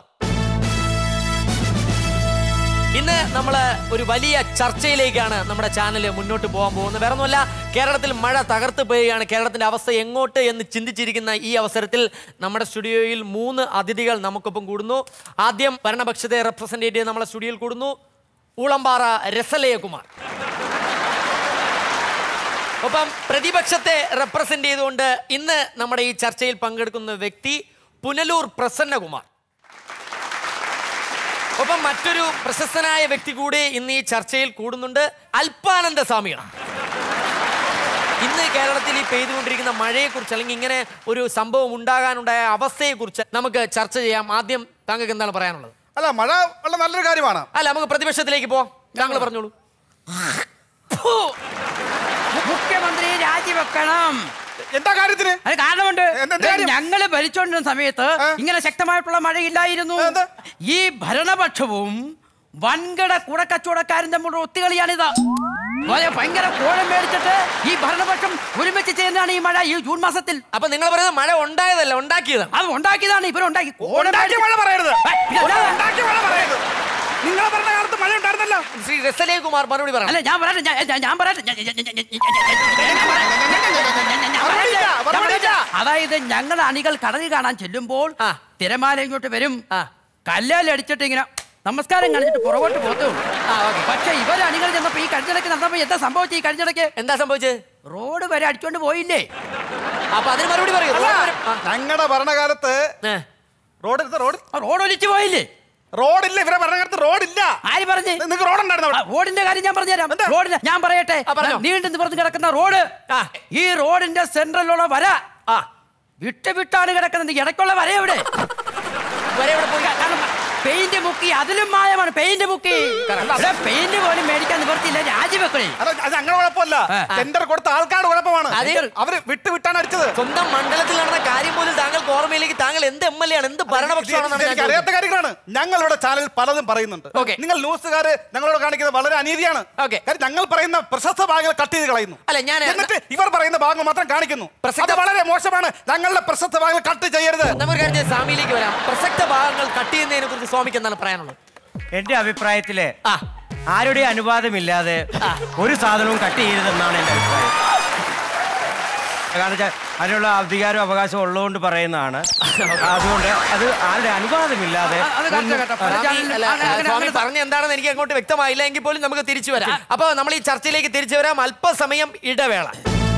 ഇന്ന് നമ്മൾ ഒരു വലിയ ചർച്ചയിലേക്കാണ് നമ്മുടെ ചാനൽ മുന്നോട്ട് പോകാൻ പോകുന്നത് വേറെ ഒന്നുമല്ല കേരളത്തിൽ മഴ തകർത്ത് പോവുകയാണ് കേരളത്തിന്റെ അവസ്ഥ എങ്ങോട്ട് എന്ന് ചിന്തിച്ചിരിക്കുന്ന ഈ അവസരത്തിൽ നമ്മുടെ സ്റ്റുഡിയോയിൽ മൂന്ന് അതിഥികൾ നമുക്കൊപ്പം കൂടുന്നു ആദ്യം ഭരണപക്ഷത്തെ റെപ്രസെന്റ് ചെയ്ത് നമ്മുടെ സ്റ്റുഡിയോയിൽ കൂടുന്നു ഊളമ്പാറ രസലയകുമാർ ഒപ്പം പ്രതിപക്ഷത്തെ റെപ്രസെന്റ് ചെയ്തുകൊണ്ട് ഇന്ന് നമ്മുടെ ഈ ചർച്ചയിൽ പങ്കെടുക്കുന്ന വ്യക്തി പുനലൂർ പ്രസന്നകുമാർ ഒപ്പം മറ്റൊരു പ്രശസ്തനായ വ്യക്തി കൂടി ഇന്ന് ഈ ചർച്ചയിൽ കൂടുന്നുണ്ട് അല്പാനന്ദ സ്വാമിയാണ് ഇന്ന് കേരളത്തിൽ ഈ പെയ്തുകൊണ്ടിരിക്കുന്ന മഴയെക്കുറിച്ച് അല്ലെങ്കിൽ ഇങ്ങനെ ഒരു സംഭവം ഉണ്ടാകാനുണ്ടായ അവസ്ഥയെക്കുറിച്ച് നമുക്ക് ചർച്ച ചെയ്യാം ആദ്യം താങ്കൾക്ക് എന്താണ് പറയാനുള്ളത് അല്ല മഴ വളരെ നല്ലൊരു കാര്യമാണ് അല്ല നമുക്ക് പ്രതിപക്ഷത്തിലേക്ക് പോവാം താങ്കൾ പറഞ്ഞോളൂ മുഖ്യമന്ത്രി രാജിവെക്കണം എന്താ കാര്യത്തിന് അത് കാരണമുണ്ട് എന്ത് കാര്യം? ഞങ്ങള് ഭരിച്ചോണ്ടിരുന്ന സമയത്ത് ഇങ്ങനെ ശക്തമായിട്ടുള്ള മഴയില്ലായിരുന്നു ഈ ഭരണപക്ഷവും വൻകിട കുടക്കച്ചവടക്കാരും തമ്മിലുള്ള ഒത്തുകളിയാണിത് വളരെ ഭയങ്കര കോഴം മേടിച്ചിട്ട് ഈ ഭരണപക്ഷം ഒരുമിച്ച് ചെയ്യുന്നതാണ് ഈ മഴ ഈ ജൂൺ മാസത്തിൽ അപ്പൊ നിങ്ങൾ പറയുന്നത് മഴ ഉണ്ടായതല്ല ഉണ്ടാക്കിയതാണ് അത് ഉണ്ടാക്കിയതാണ് ഇവരുണ്ടാക്കി കോഴം ഉണ്ടാക്കിയ മഴ പറയരുത് ഏയ്, പിന്നെ അല്ലാതെ- ഉണ്ടാക്കിയ മഴ പറയരുത് നിങ്ങളെ പറഞ്ഞ കാലത്ത് മഴ ഉണ്ടായിരുന്നല്ലോ ശ്രീ രസലേ കുമാർ മറുപടി പറയാം അല്ല ഞാൻ പറയട്ടെ ഞാൻ- ഞാൻ- ഞാൻ പറയട്ടെ ഞാൻ- ഞാൻ- ഞാൻ- ഞാൻ- ഞാൻ- ഞാൻ- ഞാൻ പറയട്ടെ. ഞാൻ പറയട്ടെ. ഞാൻ പറയട്ടെ. അതായത് ഞങ്ങൾ അണികൾ കടലിൽ കാണാൻ ചെല്ലുമ്പോൾ തിരമാല ഇങ്ങോട്ട് വരും കല്ലാൽ അടിച്ചിട്ട് ഇങ്ങനെ നമസ്കാരം കാണിച്ചിട്ട് പുറകോട്ട് പോകത്തേ ഉള്ളൂ പക്ഷെ ഇവർ അണികൾ ചെന്നപ്പോ ഈ കഴിഞ്ഞിടയ്ക്ക് നടന്നപ്പോ എന്താ സംഭവിച്ചത് ഈ കഴിഞ്ഞിടയ്ക്ക് എന്താ സംഭവിച്ചത് റോഡ് വരെ അടിച്ചോണ്ട് പോയില്ലേ അപ്പൊ അതിന് മറുപടി പറയൂ ഞങ്ങളുടെ ഭരണകാലത്ത് റോഡ് റോഡ് റോഡ് ഒലിച്ചു പോയില്ലേ റോഡില്ല ഇവരെ ഭരണകാലത്ത് റോഡില്ല ആര് പറഞ്ഞു നിങ്ങൾക്ക് റോഡ് ഉണ്ടായിരുന്നു ആ, റോഡിന്റെ കാര്യം ഞാൻ പറഞ്ഞുതരാം റോഡിന്റെ ഞാൻ പറയട്ടെ നീണ്ടു നിവർന്ന് കിടക്കുന്ന റോഡ് ഈ റോഡിന്റെ സെൻട്രലിലുള്ള വര വിട്ട് വിട്ടാണ് കിടക്കുന്നത് ഇടയ്ക്കുള്ള വര എവിടെ പെയിന്റ് മുക്കി അതിലും മായമാണ് പെയിന്റ് മുക്കി പെയിന്റ് പോലും മേടിക്കാൻ നിവർത്തിയില്ല രാജിവെക്കണേ അത് അത് അങ്ങനെ കുഴപ്പമല്ല ടെൻഡർ കൊടുത്ത ആൾക്കാരുടെ കുഴപ്പമാണ് അതെ. അവര് വിട്ട് വിട്ടാണ് അടിച്ചത് സ്വന്തം മണ്ഡലത്തിൽ നടന്ന കാര്യം പോലും താങ്കൾക്ക് ഓർമ്മയിലേക്ക് താങ്കൾ എന്ത് എം എൽ എ ആണ് എന്ത് ഭരണപക്ഷമാണെന്നാണ് ഞാൻ എനിക്ക് അറിയാത്ത കാര്യങ്ങളാണ് ഞങ്ങൾ ഇവിടെ ചാനൽ പലതും പറയുന്നുണ്ട് നിങ്ങൾ ന്യൂസുകാര് ഞങ്ങളോട് കാണിക്കുന്നത് വളരെ അനീതിയാണ് കാര്യം ഞങ്ങൾ പറയുന്ന പ്രശസ്ത ഭാഗങ്ങൾ കട്ട് ചെയ്ത് കളയുന്നു അല്ല ഞാൻ എന്നിട്ട് ഇവർ പറയുന്ന ഭാഗം മാത്രം കാണിക്കുന്നു അത് വളരെ മോശമാണ് ഞങ്ങളുടെ പ്രശസ്ത ഭാഗങ്ങൾ കട്ട് ചെയ്യരുത് നമുക്ക് കാര്യം ചെയ്യാം, സ്വാമിയിലേക്ക് വരാം പ്രസക്ത ഭാഗങ്ങൾ കട്ട് ചെയ്യുന്നതിനെ കുറിച്ച് സ്വാമിക്ക് എന്താണ് പറയാനുള്ളത് എന്റെ അഭിപ്രായത്തില് ആരുടെ അനുവാദമില്ലാതെ ഒരു സാധനവും കട്ട് ചെയ്യരുതെന്നാണ് എന്റെ അഭിപ്രായം കാരണം വെച്ചാൽ അതിനുള്ള അധികാരവും അവകാശവും ഉള്ളതുകൊണ്ട് പറയുന്നതാണ് അതുകൊണ്ട് അത് ആരുടെ അനുവാദമില്ലാതെ സ്വാമി, അല്ല, സ്വാമി പറഞ്ഞ എന്താണെന്ന് എനിക്ക് അങ്ങോട്ട് വ്യക്തമായില്ല എങ്കിൽ പോലും നമുക്ക് തിരിച്ചു വരാം അപ്പൊ നമ്മൾ ഈ ചർച്ചയിലേക്ക് തിരിച്ചു വരാം അല്പസമയം ഇടവേള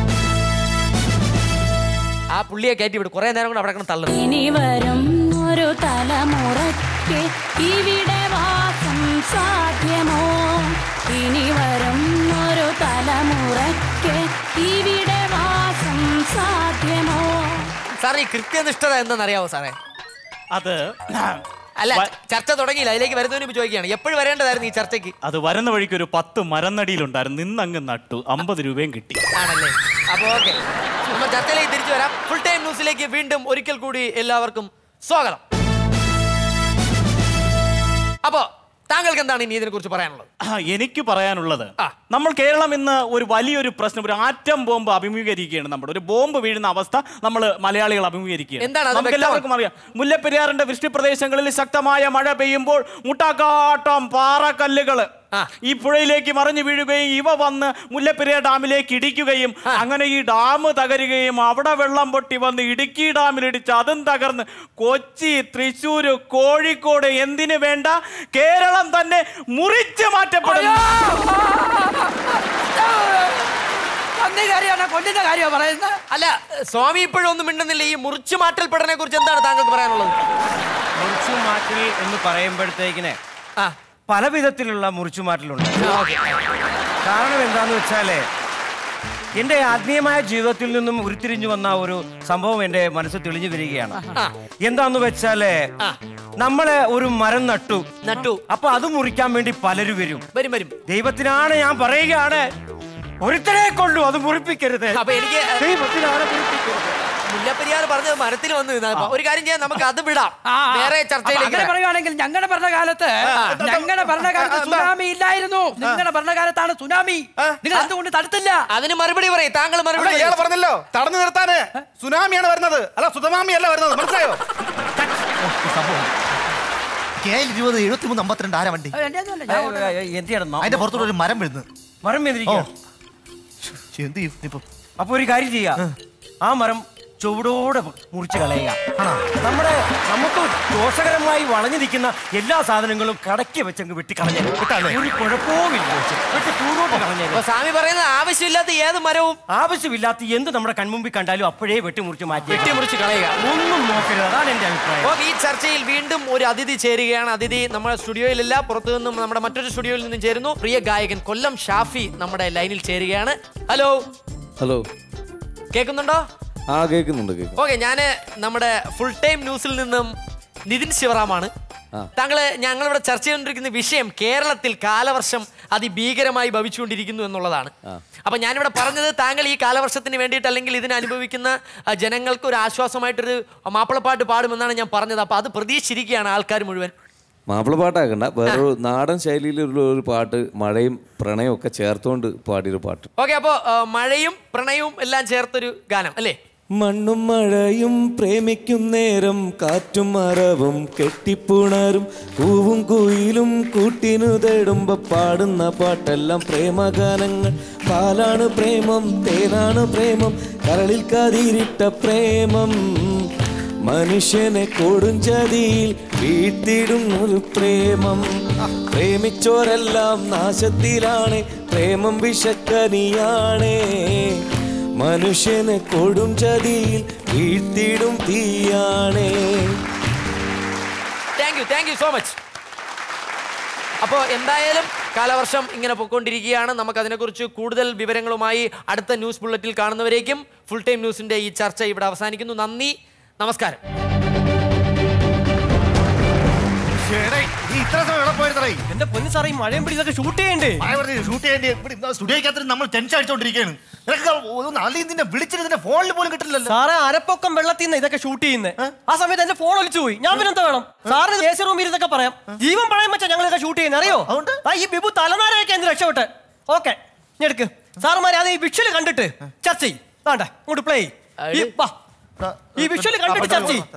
ആ പുള്ളിയെ കയറ്റി വിടും കുറെ നേരം കൂടെ അവിടെ കിടന്ന് തള്ളുന്നു ഇനി വരും ഒരു തലമുറയ്ക്ക് ഇവിടെ വാസം സാധ്യമോ ഇനി വരും ഒരു തലമുറയ്ക്ക് ഇവിടെ വാസം സാധ്യമോ സാർ ഈ കൃത്യനിഷ്ഠത എന്തെന്നറിയാവോ സാറേ അത് അല്ല ചർച്ച തുടങ്ങിയില്ല അതിലേക്ക് വരുന്നതിന് മുമ്പ് ചോദിക്കുകയാണ് എപ്പോഴും വരേണ്ടതായിരുന്നു ഈ ചർച്ചയ്ക്ക് അത് വരുന്ന വഴിക്ക് ഒരു പത്ത് മരന്നടിയിലുണ്ടായിരുന്നു നിന്നങ്ങ് നട്ടു അമ്പത് രൂപയും കിട്ടി ആണല്ലേ അപ്പൊ ഓക്കെ നമ്മൾ ചർച്ചയിലേക്ക് തിരിച്ചു വരാം ഫുൾ ടൈം ന്യൂസിലേക്ക് വീണ്ടും ഒരിക്കൽ കൂടി എല്ലാവർക്കും സ്വാഗതം അപ്പോ താങ്കൾക്ക് എന്താണ് ഇനി ഇതിനെ കുറിച്ച് പറയാനുള്ളത് ആ, എനിക്ക് പറയാനുള്ളത് നമ്മൾ കേരളം ഇന്ന് ഒരു വലിയൊരു പ്രശ്നം ഒരു ആറ്റം ബോംബ് അഭിമുഖീകരിക്കുകയാണ് നമ്മുടെ ഒരു ബോംബ് വീഴുന്ന അവസ്ഥ നമ്മൾ മലയാളികൾ അഭിമുഖീകരിക്കുകയാണ് എന്താണ് അത് നമുക്ക് എല്ലാവർക്കും അറിയാം മുല്ലപ്പെരിയാറിന്റെ വൃഷ്ടി പ്രദേശങ്ങളിൽ ശക്തമായ മഴ പെയ്യുമ്പോൾ മുട്ടാക്കാട്ടം പാറക്കല്ലുകൾ ഈ പുഴയിലേക്ക് മറിഞ്ഞു വീഴുകയും ഇവ വന്ന് മുല്ലപ്പെരിയാർ ഡാമിലേക്ക് ഇടിക്കുകയും അങ്ങനെ ഈ ഡാം തകരുകയും അവിടെ വെള്ളം പൊട്ടി വന്ന് ഇടുക്കി ഡാമിലിടിച്ച് അതും തകർന്ന് കൊച്ചി തൃശ്ശൂര് കോഴിക്കോട് എന്തിനു വേണ്ട കേരളം തന്നെ മുറിച്ചു മാറ്റപ്പെടുന്നു അന്നേ കാര്യമാണ് കൊല്ലുന്ന കാര്യമാണ് പറയുന്നത് അല്ല സ്വാമി ഇപ്പോഴും ഒന്നും മിണ്ടുന്നില്ല ഈ മുറിച്ചു മാറ്റൽ പഠനത്തെ കുറിച്ച് എന്താണ് താങ്കൾക്ക് പറയാനുള്ളത് മുറിച്ചു മാറ്റൽ എന്ന് പറയുമ്പോഴത്തേക്കിന് പല വിധത്തിലുള്ള മുറിച്ചു മാറ്റലുണ്ട് കാരണം എന്താന്ന് വെച്ചാല് എന്റെ ആത്മീയമായ ജീവിതത്തിൽ നിന്നും ഉരുത്തിരിഞ്ഞു വന്ന ഒരു സംഭവം എന്റെ മനസ്സ് തെളിഞ്ഞു വരികയാണ് എന്താന്ന് വെച്ചാല് നമ്മളെ ഒരു മരം നട്ടു നട്ടു അപ്പൊ അത് മുറിക്കാൻ വേണ്ടി പലരും വരും വരും വരും ദൈവത്തിനാണ് ഞാൻ പറയുകയാണ് ഒരുത്തരെ കൊണ്ടു അത് മുറിപ്പിക്കരുത് അപ്പൊ എനിക്ക് ദൈവത്തിനാണ് മുറിപ്പിക്കരുത് മുല്ലപ്പെരിയാർ പറഞ്ഞത് മരത്തിൽ വന്ന് നിന്നാ മതി. ഒരു കാര്യം ചെയ്യാം നമുക്ക് അത് വിടാം ആ, ആ. വേറെ അപ്പൊ ചർച്ചയിലേക്ക് അങ്ങനെ പറയുവാണെങ്കിൽ ഞങ്ങളുടെ ഭരണകാലത്ത് ഞങ്ങളുടെ ഭരണകാലത്ത് സുനാമി ഇല്ലായിരുന്നു നിങ്ങളുടെ ഭരണകാലത്താണ് സുനാമി നിങ്ങൾ എന്തുകൊണ്ട് തടുത്തില്ല അതിന് മറുപടി പറയും താങ്കൾ മറുപടി ഇയാൾ പറയൂ. പറഞ്ഞല്ലോ തടഞ്ഞു നിർത്താന് സുനാമിയാണ് വരുന്നത് അല്ല സുതമാമി അല്ല വരുന്നത് മനസ്സിലായോ കെ എൽ ഇരുപത് എഴുപത്തി മൂന്ന് അമ്പത്തിരണ്ട് ആരാ വണ്ടി എന്ത് ചെയ്യണം അതിന്റെ പുറത്തോട്ട് ഒരു മരം വീഴുന്നു മരം വേദിരിക്കുക എന്ത് ചെയ്യും ഇപ്പൊ അപ്പൊ ഒരു കാര്യം ചെയ്യാം ആ മരം ചുവടോടെ മുറിച്ച് കളയുക നമ്മുടെ നമുക്ക് ദോഷകരമായി വളഞ്ഞു നിൽക്കുന്ന എല്ലാ സാധനങ്ങളും കടക്കി വെച്ചങ്ങ് വെട്ടിക്കളഞ്ഞു ഒരു കുഴപ്പവുമില്ല വെട്ടി പൂർവ്വോട്ട് കളഞ്ഞു അപ്പൊ സ്വാമി പറയുന്നത് ആവശ്യമില്ലാത്ത ഏത് മരവും ആവശ്യമില്ലാത്ത എന്ത് നമ്മുടെ കൺമുമ്പിൽ കണ്ടാലും അപ്പോഴേ വെട്ടിമുറിച്ച് മാറ്റി വെട്ടിമുറിച്ച് കളയുക ഒന്നും നോക്കരുത് അതാണ് എന്റെ അഭിപ്രായം അപ്പോൾ ഈ ചർച്ചയിൽ വീണ്ടും ഒരു അതിഥി ചേരുകയാണ് അതിഥി നമ്മുടെ സ്റ്റുഡിയോയിലല്ല പുറത്തു നിന്നും നമ്മുടെ മറ്റൊരു സ്റ്റുഡിയോയിൽ നിന്നും ചേരുന്നു പ്രിയ ഗായകൻ കൊല്ലം ഷാഫി നമ്മുടെ ലൈനിൽ ചേരുകയാണ് ഹലോ ഹലോ കേൾക്കുന്നുണ്ടോ ആ കേൾക്കുന്നുണ്ട് കേൾക്കും ഓക്കെ ഞാൻ നമ്മുടെ ഫുൾ ടൈം ന്യൂസിൽ നിന്നും നിതിൻ ശിവറാമാണ് ആ. താങ്കൾ ഞങ്ങളിവിടെ ചർച്ച ചെയ്തുകൊണ്ടിരിക്കുന്ന വിഷയം കേരളത്തിൽ കാലവർഷം അതിഭീകരമായി ഭവിച്ചുകൊണ്ടിരിക്കുന്നു എന്നുള്ളതാണ് ആ. അപ്പൊ ഞാനിവിടെ പറഞ്ഞത് താങ്കൾ ഈ കാലവർഷത്തിന് വേണ്ടിയിട്ട് അല്ലെങ്കിൽ ഇതിനെ അനുഭവിക്കുന്ന ആ, ജനങ്ങൾക്ക് ഒരു ആശ്വാസമായിട്ടൊരു മാപ്പിളപ്പാട്ട് പാടുമെന്നാണ് ഞാൻ പറഞ്ഞത് അപ്പൊ അത് പ്രതീക്ഷിച്ചിരിക്കുകയാണ് ആൾക്കാർ മുഴുവൻ മാപ്പിള പാട്ടാക്കണ്ട വേറൊരു നാടൻ ശൈലിയിലുള്ള ഒരു പാട്ട് മഴയും പ്രണയവും ഒക്കെ ചേർത്തുകൊണ്ട് പാടിയൊരു പാട്ട് ഓക്കെ അപ്പോൾ മഴയും പ്രണയവും എല്ലാം ചേർത്തൊരു ഗാനം അല്ലേ മണ്ണും മഴയും പ്രേമിക്കും നേരം കാറ്റും മരവും കെട്ടിപ്പുണരും പൂവും കുയിലും കൂട്ടിനു തേടുമ്പോ പാടുന്ന പാട്ടെല്ലാം പ്രേമഗാനങ്ങൾ പാലാണ് പ്രേമം തേനാണ് പ്രേമം കരളിൽ കതിരിട്ട പ്രേമം മനുഷ്യനെ കൊടുംചതിയിൽ വീഴ്ത്തിടും ഒരു പ്രേമം പ്രേമിച്ചോരെല്ലാം നാശത്തിലാണ് പ്രേമം വിഷക്കനിയാണേ മനുഷ്യനെ കൊടും ചതിയിൽ വീഴ്ത്തിടും തീയാണേ thank you thank you so much അപ്പോൾ എന്തായാലും കാലവർഷം ഇങ്ങനെ പൊയ്ക്കൊണ്ടിരിക്കുകയാണ് നമുക്ക് അതിനെക്കുറിച്ച് കൂടുതൽ വിവരങ്ങളുമായി അടുത്ത ന്യൂസ് ബുള്ളറ്റിൽ കാണുന്നവരേക്കും ഫുൾ ടൈം ന്യൂസിന്റെ ഈ ചർച്ച ഇവിടെ അവസാനിക്കുന്നു നന്ദി നമസ്കാരം ഇത്ര സമയം എവിടെ പോയിരുന്നേ എന്റെ പൊന്നു സാറേ ഈ മഴയും പിടി ഇതൊക്കെ ഷൂട്ട് ചെയ്യണ്ടേ ഷൂട്ട് ചെയ്യേണ്ടി സ്റ്റുഡിയോക്കകത്ത് നമ്മൾ ടെൻഷൻ അടിച്ചോണ്ടിരിക്കുകയാണ് നിനക്ക് ഒന്ന് അല്ലെങ്കിൽ നിന്നെ വിളിച്ചിട്ട് നിന്റെ ഫോണിൽ പോലും കിട്ടില്ലല്ലോ സാറേ അരപ്പൊക്കം വെള്ളത്തിൽ നിന്ന് ഇതൊക്കെ ഷൂട്ട് ചെയ്യുന്നത് ആ സമയത്ത് എന്റെ ഫോൺ ഒലിച്ചു പോയി ഞാൻ പിന്നെ എന്താ വേണം സാറിന് എ സി റൂമിൽ ഇതൊക്കെ പറയാം ജീവൻ പണയം വെച്ചാ ഞങ്ങൾ ഇതൊക്കെ ഷൂട്ട് ചെയ്യുന്നത് അറിയോ ആ ഈ ബിബു തലനാരൊക്കെ എന്ത് രക്ഷപ്പെട്ട് ഓക്കെ ഞാൻ എടുക്ക് സാറുമാരെ അത് ഈ വിഷ്വൽ കണ്ടിട്ട് ചർച്ച ചെയ്യും വേണ്ട ഇങ്ങോട്ട് പ്ലേ ഈ വിഷ്വൽ കണ്ടിട്ട് ചർച്ച ചെയ്യും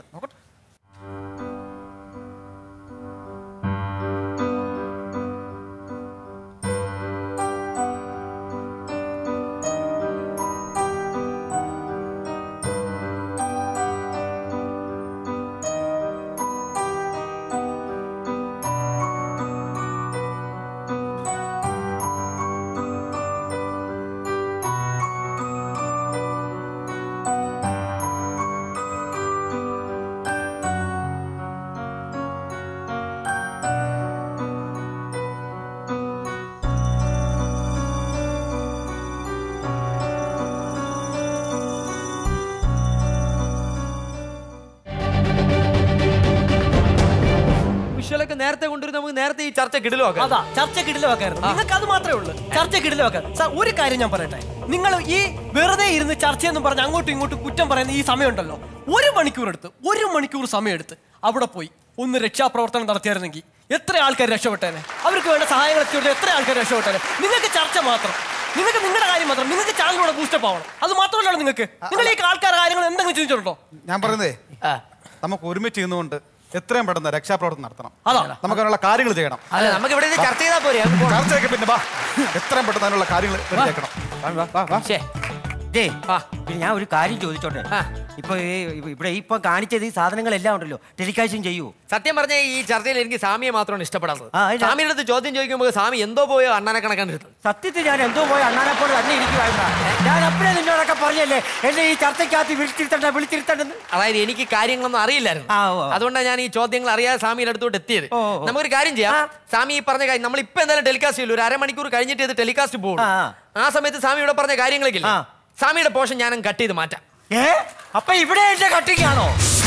വിഷ്വലൊക്കെ നേരത്തെ കൊണ്ടുവരുന്ന നമുക്ക് നേരത്തെ ഈ ചർച്ച കിടലുവാക്കാം അതാ ചർച്ച കിടിലവാക്കായിരുന്നു നിങ്ങൾക്ക് അത് മാത്രമേ ഉള്ളൂ ചർച്ച കിടിലവാക്കാൻ സാർ ഒരു കാര്യം ഞാൻ പറയട്ടെ നിങ്ങൾ ഈ വെറുതെ ഇരുന്ന് ചർച്ചയെന്നും പറഞ്ഞ് അങ്ങോട്ടും ഇങ്ങോട്ടും കുറ്റം പറയുന്ന ഈ സമയമുണ്ടല്ലോ ഒരു മണിക്കൂർ എടുത്ത് ഒരു മണിക്കൂർ സമയം എടുത്ത് അവിടെ പോയി ഒന്ന് രക്ഷാപ്രവർത്തനം നടത്തിയായിരുന്നെങ്കിൽ എത്ര ആൾക്കാർ രക്ഷപ്പെട്ടേനെ അവർക്ക് വേണ്ട സഹായങ്ങൾ എത്തിയോട്ട് എത്ര ആൾക്കാർ രക്ഷപ്പെട്ടേനെ നിങ്ങൾക്ക് ചർച്ച മാത്രം നിങ്ങൾക്ക് നിങ്ങളുടെ കാര്യം മാത്രം നിങ്ങൾക്ക് ചാനലിലൂടെ ബൂസ്റ്റപ്പ് ആവണം അത് മാത്രമല്ല നിങ്ങൾക്ക് നിങ്ങൾ ഈ ആൾക്കാർ കാര്യങ്ങൾ എന്തെങ്കിലും ചിന്തിച്ചിട്ടുണ്ടോ ഞാൻ പറയുന്നേ നമുക്ക് ഒരുമിച്ച് ചെയ്യുന്നതുകൊണ്ട് എത്രയും പെട്ടെന്ന് രക്ഷാപ്രവർത്തനം നടത്തണം അതാ നമുക്ക് അതിനുള്ള കാര്യങ്ങൾ ചെയ്യണം അല്ല നമുക്ക് ഇവിടെ ഇരുന്ന് ചർച്ച ചെയ്താൽ പോരെ ചർച്ചയൊക്കെ പിന്നെ വാ എത്രയും പെട്ടെന്ന് അതിനുള്ള കാര്യങ്ങൾ റെഡിയാക്കണം വാ, വാ, വാ. ദേ, പിന്നെ ഞാൻ ഒരു കാര്യം ചോദിച്ചോട്ടെ ഇപ്പൊ ഈ ഇവിടെ ഇപ്പൊ കാണിച്ചത് ഈ സാധനങ്ങളെല്ലാം ഉണ്ടല്ലോ ടെലികാസ്റ്റും ചെയ്യൂ സത്യം പറഞ്ഞ ഈ ചർച്ചയിൽ എനിക്ക് സാമിയെ മാത്രമാണ് ഇഷ്ടപ്പെടാത്തത് ആ, അതിനാ- സാമിയുടെ അടുത്ത് ചോദ്യം ചോദിക്കുമ്പോൾ സാമി എന്തോ പോയോ അണ്ണനെ കണക്കാണ്ടിരുന്നത് സത്യത്തിൽ ഞാൻ എന്തോ പോയി അണ്ണാനെ പോലെ തന്നെ ഇരിക്കുവായിരുന്നു ഞാൻ അപ്പഴേ നിന്നോടൊക്കെ പറഞ്ഞല്ലേ എന്നെ ഈ ചർച്ചയ്ക്കകത്ത് വിളിച്ചിരുത്തണ്ട വിളിച്ചിരുത്തണ്ടെന്ന് അതായത് എനിക്ക് കാര്യങ്ങളൊന്നും അറിയില്ലായിരുന്നു അതുകൊണ്ടാണ് ഞാൻ ഈ ചോദ്യങ്ങൾ അറിയാതെ സാമിയുടെ അടുത്തോട്ട് എത്തിയത് നമുക്കൊരു കാര്യം ചെയ്യാം സാമി ഈ പറഞ്ഞ കാര്യം നമ്മൾ ഇപ്പൊ എന്തായാലും ടെലികാസ്റ്റ് ചെയ്യില്ല ഒരു അരമണിക്കൂർ കഴിഞ്ഞിട്ട് ഇത് ടെലികാസ്റ്റ് പോകും ആ സമയത്ത് സാമി ഇവിടെ പറഞ്ഞ കാര്യങ്ങളൊക്കെ ഇല്ലേ? സാമിയുടെ പോഷൻ ഞാനും കട്ട് ചെയ്ത് മാറ്റാം ഏ അപ്പൊ ഇവിടെ എന്റെ കട്ടിങ് ആണോ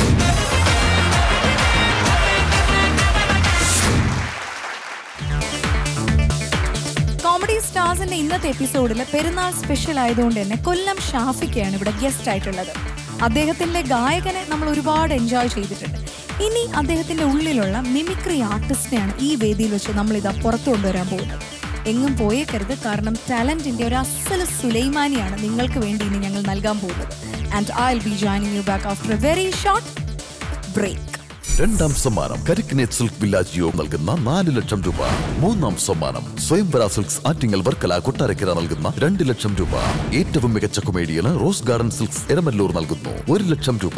കോമഡി സ്റ്റാർസിന്റെ ഇന്നത്തെ എപ്പിസോഡിൽ പെരുന്നാൾ സ്പെഷ്യൽ ആയതുകൊണ്ട് തന്നെ കൊല്ലം ഷാഫിക്കയാണ് ഇവിടെ ഗസ്റ്റ് ആയിട്ടുള്ളത് അദ്ദേഹത്തിന്റെ ഗായകനെ നമ്മൾ ഒരുപാട് എൻജോയ് ചെയ്തിട്ടുണ്ട് ഇനി അദ്ദേഹത്തിന്റെ ഉള്ളിലുള്ള മിമിക്രി ആർട്ടിസ്റ്റിനെയാണ് ഈ വേദിയിൽ വെച്ച് നമ്മൾ ഇതാ പുറത്തു കൊണ്ടുവരാൻ പോകുന്നത് എങ്ങും പോയേക്കരുത് കാരണം ടാലന്റിന്റെ ഒരു അസല സുലൈമാനിയാണ് നിങ്ങൾക്ക് വേണ്ടി ഇനി ഞങ്ങൾ നൽകാൻ പോകുന്നത് and I will be joining you back after a very short break രണ്ടാം സമ്മാനം കരിക്കിനേറ്റ് സിൽക്ക് വില്ലാജിയോ നൽകുന്ന നാല് ലക്ഷം രൂപ മൂന്നാം സമ്മാനം സ്വയംവര സിൽക്സ് ആറ്റിങ്ങൽ വർക്കല കൊട്ടാരക്കര നൽകുന്ന രണ്ട് ലക്ഷം രൂപ ഏറ്റവും മികച്ച കൊമേഡിയന് റോസ് ഗാർഡൻ സിൽക്സ് എരമല്ലൂർ നൽകുന്നു ഒരു ലക്ഷം രൂപ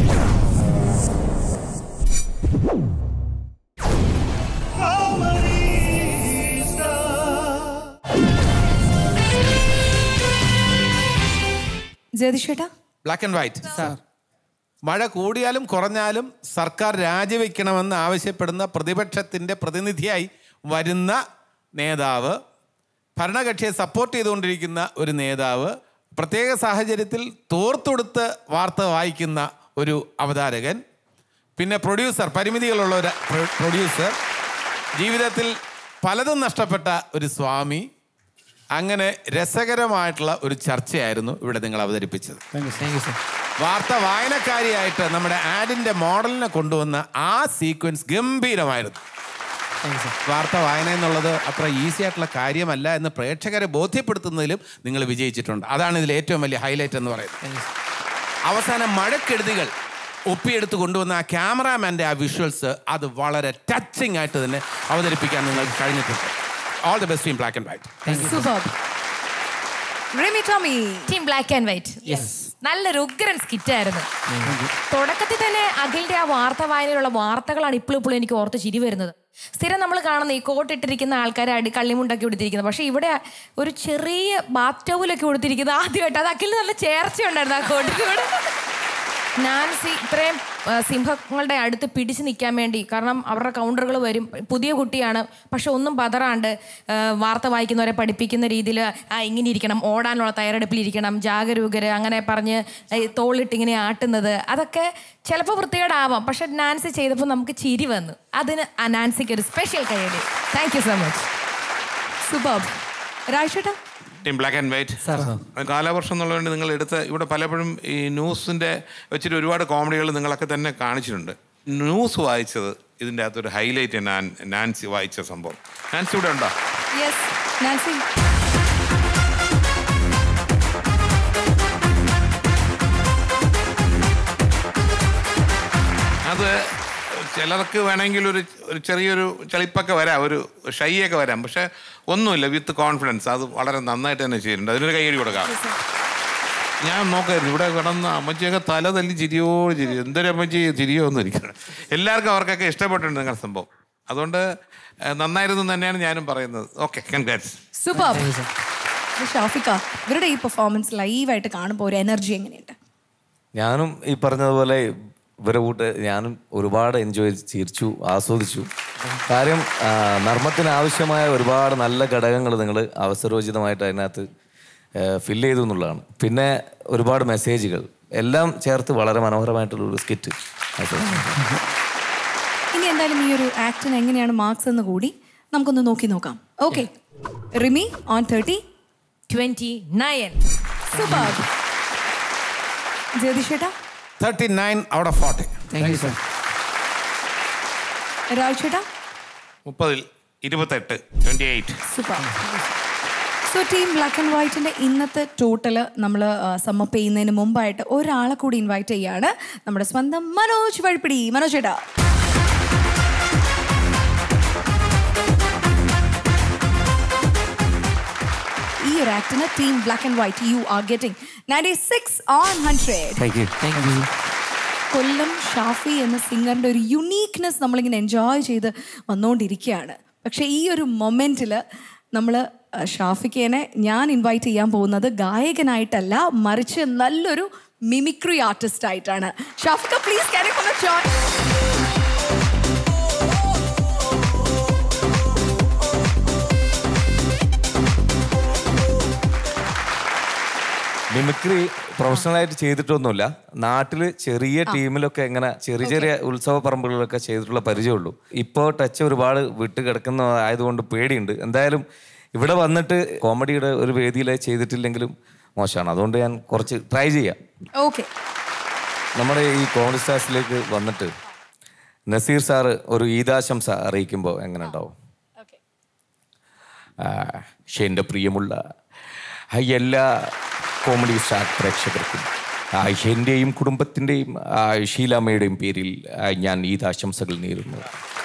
ജയതിഷേട്ടാ ബ്ലാക്ക് ആൻഡ് വൈറ്റ് മഴ കൂടിയാലും കുറഞ്ഞാലും സർക്കാർ രാജിവെക്കണമെന്ന് ആവശ്യപ്പെടുന്ന പ്രതിപക്ഷത്തിൻ്റെ പ്രതിനിധിയായി വരുന്ന നേതാവ് ഭരണകക്ഷിയെ സപ്പോർട്ട് ചെയ്തുകൊണ്ടിരിക്കുന്ന ഒരു നേതാവ് പ്രത്യേക സാഹചര്യത്തിൽ തോർത്തൊടുത്ത് വാർത്ത വായിക്കുന്ന ഒരു അവതാരകൻ പിന്നെ പ്രൊഡ്യൂസർ പരിമിതികളുള്ള ഒരു പ്രൊ- പ്രൊഡ്യൂസർ ജീവിതത്തിൽ പലതും നഷ്ടപ്പെട്ട ഒരു സ്വാമി അങ്ങനെ രസകരമായിട്ടുള്ള ഒരു ചർച്ചയായിരുന്നു ഇവിടെ നിങ്ങൾ അവതരിപ്പിച്ചത് വാർത്ത വായനക്കാരിയായിട്ട് നമ്മുടെ ആഡിന്റെ മോഡലിനെ കൊണ്ടുവന്ന ആ സീക്വൻസ് ഗംഭീരമായിരുന്നു വാർത്ത വായന എന്നുള്ളത് അത്ര ഈസി ആയിട്ടുള്ള കാര്യമല്ല എന്ന് പ്രേക്ഷകരെ ബോധ്യപ്പെടുത്തുന്നതിലും നിങ്ങൾ വിജയിച്ചിട്ടുണ്ട് അതാണ് ഇതിൽ ഏറ്റവും വലിയ ഹൈലൈറ്റ് എന്ന് പറയുന്നത് അവസാനം മഴക്കെടുതികൾ ഒപ്പിയെടുത്ത് കൊണ്ടുവന്ന ആ ക്യാമറാമാൻ്റെ ആ വിഷ്വൽസ് അത് വളരെ ടച്ചിങ് ആയിട്ട് തന്നെ അവതരിപ്പിക്കാൻ നിങ്ങൾക്ക് കഴിഞ്ഞിട്ടുണ്ട് all the best team black and white super Rimi Tomy team black and white നല്ലൊരു ഉഗ്രൻ സ്കിറ്റ് ആയിരുന്നു തുടക്കത്തിൽ തന്നെ അഖിലിന്റെ ആ വാർത്ത വായനയിലുള്ള വാർത്തകളാണ് ഇപ്പോഴും ഇപ്പോഴും എനിക്ക് ഓർത്ത് ചിരി വരുന്നത് സ്ഥിരം നമ്മൾ കാണുന്ന ഈ കോട്ടിട്ടിരിക്കുന്ന ആൾക്കാരെ അടി കള്ളിമുണ്ടൊക്കെ കൊടുത്തിരിക്കുന്നത് പക്ഷെ ഇവിടെ ഒരു ചെറിയ ബാത്ത് ടൗലൊക്കെ കൊടുത്തിരിക്കുന്നത് ആദ്യമായിട്ട് അത് അഖിലിന് നല്ല ചേർച്ചയുണ്ടായിരുന്നു ആ കോട്ടിലൂടെ നാൻസി ഇത്രയും ആ, സിംഹങ്ങളുടെ അടുത്ത് പിടിച്ചു നിൽക്കാൻ വേണ്ടി കാരണം അവരുടെ കൗണ്ടറുകൾ വരും പുതിയ കുട്ടിയാണ് പക്ഷെ ഒന്നും പതറാണ്ട് ആ, വാർത്ത വായിക്കുന്നവരെ പഠിപ്പിക്കുന്ന രീതിയിൽ ആ ഇങ്ങനെ ഇരിക്കണം ഓടാനുള്ള തയ്യാറെടുപ്പിലിരിക്കണം ജാഗരൂകര് അങ്ങനെ പറഞ്ഞ് ഈ തോളിട്ട് ഇങ്ങനെ ആട്ടുന്നത് അതൊക്കെ ചിലപ്പോൾ വൃത്തികേടാവാം പക്ഷെ നാൻസി ചെയ്തപ്പോൾ നമുക്ക് ചിരി വന്നു അതിന് ആ നാൻസിക്ക് ഒരു സ്പെഷ്യൽ കൈയടി thank you so much super രാജേട്ടാ ടീം ബ്ലാക്ക് ആൻഡ് വൈറ്റ് കാലവർഷം എന്നുള്ളതുകൊണ്ട് നിങ്ങൾ എടുത്ത ഇവിടെ പലപ്പോഴും ഈ ന്യൂസിൻ്റെ വെച്ചിട്ട് ഒരുപാട് കോമഡികൾ നിങ്ങളൊക്കെ തന്നെ കാണിച്ചിട്ടുണ്ട് ന്യൂസ് വായിച്ചത് ഇതിൻ്റെ അകത്തൊരു ഹൈലൈറ്റ് ഞാൻ നാൻസി വായിച്ച സംഭവം നാൻസി ഇവിടെ ഉണ്ടോ യെസ് നാൻസി അത് ചിലർക്ക് വേണമെങ്കിൽ ഒരു ഒരു ചെറിയൊരു ചെളിപ്പൊക്കെ വരാം ഒരു ഷൈ ഒക്കെ വരാം പക്ഷെ ഒന്നുമില്ല വിത്ത് കോൺഫിഡൻസ് അത് വളരെ നന്നായിട്ട് തന്നെ ചെയ്യുന്നുണ്ട് അതിനൊരു കൈയടി കൊടുക്കാം ഞാൻ നോക്കായിരുന്നു ഇവിടെ കിടന്ന അമ്മച്ചിയൊക്കെ തല തല്ലി ചിരിയോട് ചിരി എന്തൊരു അമ്മച്ചി ചിരിയോ ഒന്നും ഇരിക്കണം എല്ലാവർക്കും അവർക്കൊക്കെ ഇഷ്ടപ്പെട്ടിട്ടുണ്ട് നിങ്ങളുടെ സംഭവം അതുകൊണ്ട് ഏഹ്, നന്നായിരുന്നു എന്ന് തന്നെയാണ് ഞാനും പറയുന്നത് ഓക്കെ കൺഗ്രാറ്റ്സ് സൂപ്പർ ഷാഫിക്ക ഇവരുടെ ഈ പെർഫോമൻസ് ലൈവായിട്ട് കാണുമ്പോൾ ഒരു എനർജി എങ്ങനെയുണ്ട് ഞാനും ഈ പറഞ്ഞതുപോലെ ഇവരെ കൂട്ട് ഞാനും ഒരുപാട് എൻജോയ് ചിരിച്ചു ആസ്വദിച്ചു കാര്യം ആ, നർമ്മത്തിന് ആവശ്യമായ ഒരുപാട് നല്ല ഘടകങ്ങൾ നിങ്ങൾ അവസരോചിതമായിട്ട് അതിനകത്ത് ഫില്ല് ചെയ്തു എന്നുള്ളതാണ് പിന്നെ ഒരുപാട് മെസ്സേജുകൾ എല്ലാം ചേർത്ത് വളരെ മനോഹരമായിട്ടുള്ള ഒരു സ്കിറ്റ് ഇനി എന്തായാലും ഈ ഒരു ആക്ടിന് എങ്ങനെയാണ് മാർക്സ് എന്ന് കൂടി നമുക്കൊന്ന് നോക്കി നോക്കാം okay Rimi on thirty twenty nine super ജയതിഷേട്ടാ thirty nine out of forty രാജേട്ടാ മുപ്പതിൽ ഇരുപത്തെട്ട് twenty eight super so team black and വൈറ്റിന്റെ ഇന്നത്തെ ടോട്ടൽ നമ്മൾ സമ്മപ്പ് ചെയ്യുന്നതിന് മുമ്പായിട്ട് ഒരാളെ കൂടി ഇൻവൈറ്റ് ചെയ്യാണ് നമ്മുടെ സ്വന്തം മനോജ് വഴിപ്പിടി മനോജ് ചേട്ടാ ഈ ഒരു ആക്ടിന് team black and white you are getting ninety six on hundred thank you thank you Kollam Shafi എന്ന സിംഗറിൻ്റെ ഒരു യുണീക്നെസ് നമ്മളിങ്ങനെ എൻജോയ് ചെയ്ത് വന്നുകൊണ്ടിരിക്കുകയാണ് പക്ഷേ ഈ ഒരു മൊമെൻറ്റിൽ നമ്മൾ ഷാഫിക്കേനെ ഞാൻ ഇൻവൈറ്റ് ചെയ്യാൻ പോകുന്നത് ഗായകനായിട്ടല്ല മറിച്ച് നല്ലൊരു മിമിക്രി ആർട്ടിസ്റ്റ് ആയിട്ടാണ് ഷാഫിക്ക please carry for join mimicry പ്രൊഫഷണലായിട്ട് ചെയ്തിട്ടൊന്നുമില്ല നാട്ടിൽ ചെറിയ ടീമിലൊക്കെ ഇങ്ങനെ ചെറിയ ചെറിയ ഉത്സവ പറമ്പുകളിലൊക്കെ ചെയ്തിട്ടുള്ള പരിചയമുള്ളൂ ഇപ്പോൾ ടച്ച് ഒരുപാട് വിട്ട് കിടക്കുന്ന ആയതുകൊണ്ട് പേടിയുണ്ട് എന്തായാലും ഇവിടെ വന്നിട്ട് കോമഡിയുടെ ഒരു വേദിയിൽ ചെയ്തിട്ടില്ലെങ്കിലും മോശമാണ് അതുകൊണ്ട് ഞാൻ കുറച്ച് ട്രൈ ചെയ്യാം ഓക്കെ നമ്മുടെ ഈ കോമഡി സ്റ്റാർസിലേക്ക് വന്നിട്ട് നസീർ സാറ് ഒരു ഈദാശംസ അറിയിക്കുമ്പോൾ എങ്ങനെ ഉണ്ടാവും ആ, പക്ഷേ എൻ്റെ പ്രിയമുള്ള ആ എല്ലാ കോമഡി സ്റ്റാർ പ്രേക്ഷകർക്കും ആ, എൻ്റെയും കുടുംബത്തിൻ്റെയും ആ, ഷീലാമ്മയുടെയും പേരിൽ ആ, ഞാൻ ഈദാശംസകൾ നേരുന്നു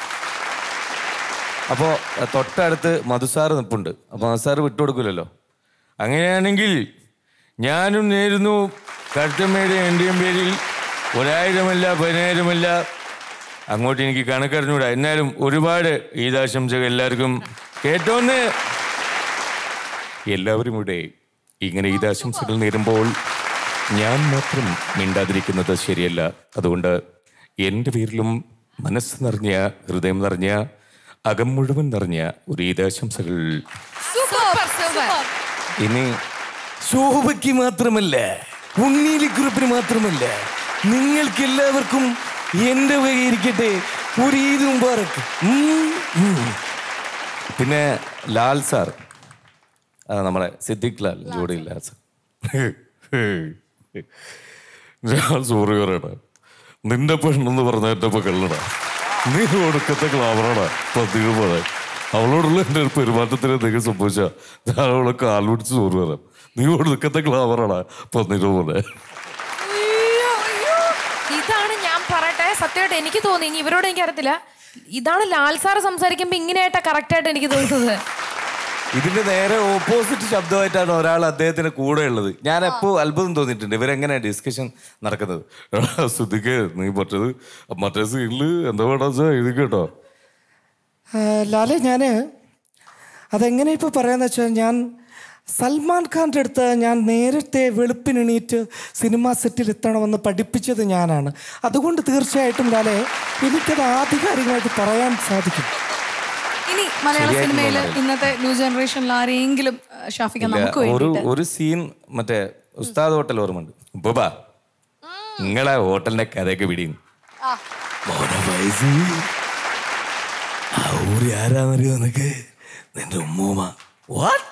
അപ്പോൾ തൊട്ടടുത്ത് മധുസാറ് നിൽപ്പുണ്ട് അപ്പോൾ മധുസാറ് വിട്ടുകൊടുക്കില്ലല്ലോ അങ്ങനെയാണെങ്കിൽ ഞാനും നേരുന്നു കരുത്തമ്മയുടെ എൻ്റെയും പേരിൽ ഒരായിരമല്ല പതിനായിരമല്ല അങ്ങോട്ട് എനിക്ക് കണക്കറിഞ്ഞൂടാ എന്നാലും ഒരുപാട് ഈദാശംസകൾ എല്ലാവർക്കും കേട്ടോന്ന് എല്ലാവരും ഇവിടെ ഇങ്ങനെ ഈദാശംസകൾ നേരുമ്പോൾ ഞാൻ മാത്രം മിണ്ടാതിരിക്കുന്നത് ശരിയല്ല അതുകൊണ്ട് എൻ്റെ പേരിലും മനസ്സ് നിറഞ്ഞ ഹൃദയം നിറഞ്ഞ അകം മുഴുവൻ നിറഞ്ഞ ഒരു ഈദാശംസകൾ സൂപ്പർ സൂപ്പർ ഇനി ശോഭയ്ക്ക് മാത്രമല്ല ഉണ്ണീലി ഗ്രൂപ്പിന് മാത്രമല്ല നിങ്ങൾക്ക് എല്ലാവർക്കും എൻ്റെ വകയിരിക്കട്ടെ ഒരു ഈദ് മുബാറക്ക് ഉം, ഉം. പിന്നെ ലാൽ സാർ ആ, നമ്മളെ സിദ്ദിഖ് ലാൽ ജോഡി ലാൽ സാർ ഞാൻ സോറി പറയണ നിന്റെ പെണ്ണെന്ന് പറഞ്ഞപ്പോ കള്ളടാ നീ ഒടുക്കത്തെ ക്ലാവറാടാ പതിവ് പോലെ അവളോടുള്ള എൻ്റെ ഒരു പെരുമാറ്റത്തിന് എന്തെങ്കിലും സംഭവിച്ചാ ഞാൻ അവളെ കാൽ പിടിച്ച് സോറി പറയാം നീ ഒടുക്കത്തെ ക്ലാവറാടാ പന്നിര പോലെ അയ്യോ, അയ്യോ. ഇതാണ് ഞാൻ പറയട്ടെ സത്യമായിട്ട് എനിക്ക് തോന്നി ഇനി ഇവരോട് എനിക്ക് അറിയത്തില്ല ഇതാണ് ലാൽ സാറ് സംസാരിക്കുമ്പോ ഇങ്ങനെയായിട്ടാ കറക്റ്റ് ആയിട്ട് എനിക്ക് തോന്നുന്നത് ഇതിന്റെ നേരെ ഓപ്പോസിറ്റ് ശബ്ദമായിട്ടാണ് ഒരാൾ അദ്ദേഹത്തിന് കൂടെ ഉള്ളത് ഞാൻ എപ്പോ അത്ഭുതം തോന്നിയിട്ടുണ്ട് ഇവരെങ്ങനെ ഡിസ്കഷൻ നടക്കുന്നത് എടാ, ശ്രുതിക്ക് നീ മറ്റേത് മറ്റേ സീനില് എന്താ വേണ്ട എഴുതി കേട്ടോ ലാലെ ഞാൻ അതെങ്ങനെ ഇപ്പോൾ പറയാന്ന് വെച്ചാൽ ഞാൻ സൽമാൻ ഖാൻ്റെ അടുത്ത് ഞാൻ നേരത്തെ വെളുപ്പിനെണീറ്റ് സിനിമാ സെറ്റിൽ എത്തണമെന്ന് പഠിപ്പിച്ചത് ഞാനാണ് അതുകൊണ്ട് തീർച്ചയായിട്ടും ലാലെ എനിക്കത് ആധികാരികമായിട്ട് പറയാൻ സാധിക്കും ഇനി മലയാള ശരിയായിട്ട് സിനിമയിൽ തോന്നുന്നു. ഇന്നത്തെ ന്യൂ ജനറേഷനിൽ ആരെങ്കിലും ആ, ഷാഫിക്ക ഇല്ല, നമുക്ക് ഒരു വേണ്ടിയിട്ട് ഒരു സീൻ മറ്റേ ഉസ്താദ് ഹോട്ടൽ ഓർമ്മയുണ്ട് ബോബാ നിങ്ങളെ ഹോട്ടലിന്റെ കഥയൊക്കെ പിടിയും ആ ഊര് ആരാന്നറിയോ നിനക്ക് നിന്റെ ഉമ്മൂമ്മ വാട്ട്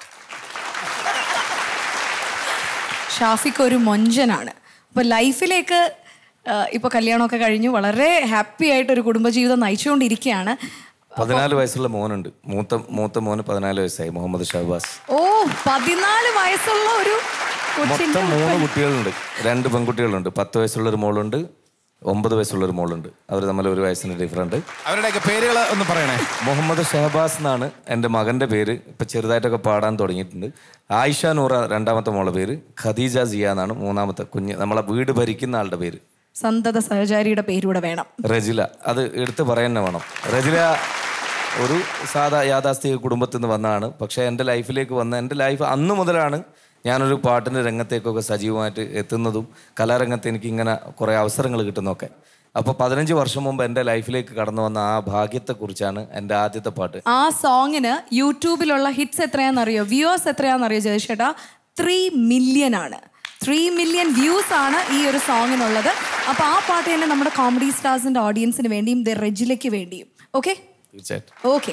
ഷാഫിക്ക് ഒരു മൊഞ്ചനാണ് അപ്പോൾ ലൈഫിലേക്ക് ആ, ഇപ്പൊ കല്യാണമൊക്കെ കഴിഞ്ഞു വളരെ ഹാപ്പി ആയിട്ട് ഒരു കുടുംബജീവിതം നയിച്ചുകൊണ്ടിരിക്കുകയാണ് പതിനാല് വയസ്സുള്ള മോനുണ്ട് മൂത്ത മൂത്ത മോന് പതിനാല് വയസ്സായി മുഹമ്മദ് ഷഹബാസ് ഓ പതിനാല് വയസ്സുള്ള ഒരു കൊച്ചിന്റെ മൊത്തം മൂന്ന് കുട്ടികളുണ്ട് രണ്ട് പെൺകുട്ടികളുണ്ട് പത്ത് വയസ്സുള്ള ഒരു മോളുണ്ട് ഒമ്പത് വയസ്സുള്ള ഒരു മോളുണ്ട് അവർ തമ്മിൽ ഒരു വയസ്സിന് ഡിഫറൻറ്റ് അവരുടെയൊക്കെ പേരുകൾ ഒന്ന് പറയണേ മുഹമ്മദ് ഷഹബാസ് എന്നാണ് എൻ്റെ മകൻ്റെ പേര് ഇപ്പം ചെറുതായിട്ടൊക്കെ പാടാൻ തുടങ്ങിയിട്ടുണ്ട് ആയിഷ നൂറ രണ്ടാമത്തെ മോളുടെ പേര് ഖദീജ ജിയ എന്നാണ് മൂന്നാമത്തെ കുഞ്ഞ് നമ്മളെ വീട് ഭരിക്കുന്ന ആളുടെ പേര് സന്തത സഹചാരിയുടെ പേരൂടെ വേണം റജില അത് എടുത്ത് പറയാൻ തന്നെ വേണം റജില ഒരു സാധാ യാഥാസ്ഥിക കുടുംബത്തിൽ നിന്ന് വന്നതാണ് പക്ഷേ എൻ്റെ ലൈഫിലേക്ക് വന്ന എൻ്റെ ലൈഫ് അന്ന് മുതലാണ് ഞാനൊരു പാട്ടിൻ്റെ രംഗത്തേക്കൊക്കെ സജീവമായിട്ട് എത്തുന്നതും കലാരംഗത്ത് എനിക്ക് ഇങ്ങനെ കുറേ അവസരങ്ങൾ കിട്ടുന്നതൊക്കെ അപ്പോൾ പതിനഞ്ച് വർഷം മുമ്പ് എൻ്റെ ലൈഫിലേക്ക് കടന്നു വന്ന ആ ഭാഗ്യത്തെക്കുറിച്ചാണ് എൻ്റെ ആദ്യത്തെ പാട്ട് ആ സോങ്ങിന് യൂട്യൂബിലുള്ള ഹിറ്റ്സ് എത്രയാണെന്നറിയോ വ്യൂവേഴ്സ് എത്രയാണെന്നറിയോ ജയശേട്ടാ ത്രീ മില്യൺ ആണ് ത്രീ മില്യൺ വ്യൂസ് ആണ് ഈ ഒരു സോങ്ങിനുള്ളത് അപ്പോൾ ആ പാട്ട് തന്നെ നമ്മുടെ കോമഡി സ്റ്റാർസിന്റെ ഓഡിയൻസിന് വേണ്ടിയും ദ റെജിലയ്ക്ക് വേണ്ടിയും ഓക്കെ തീർച്ചയായിട്ടും ഓക്കെ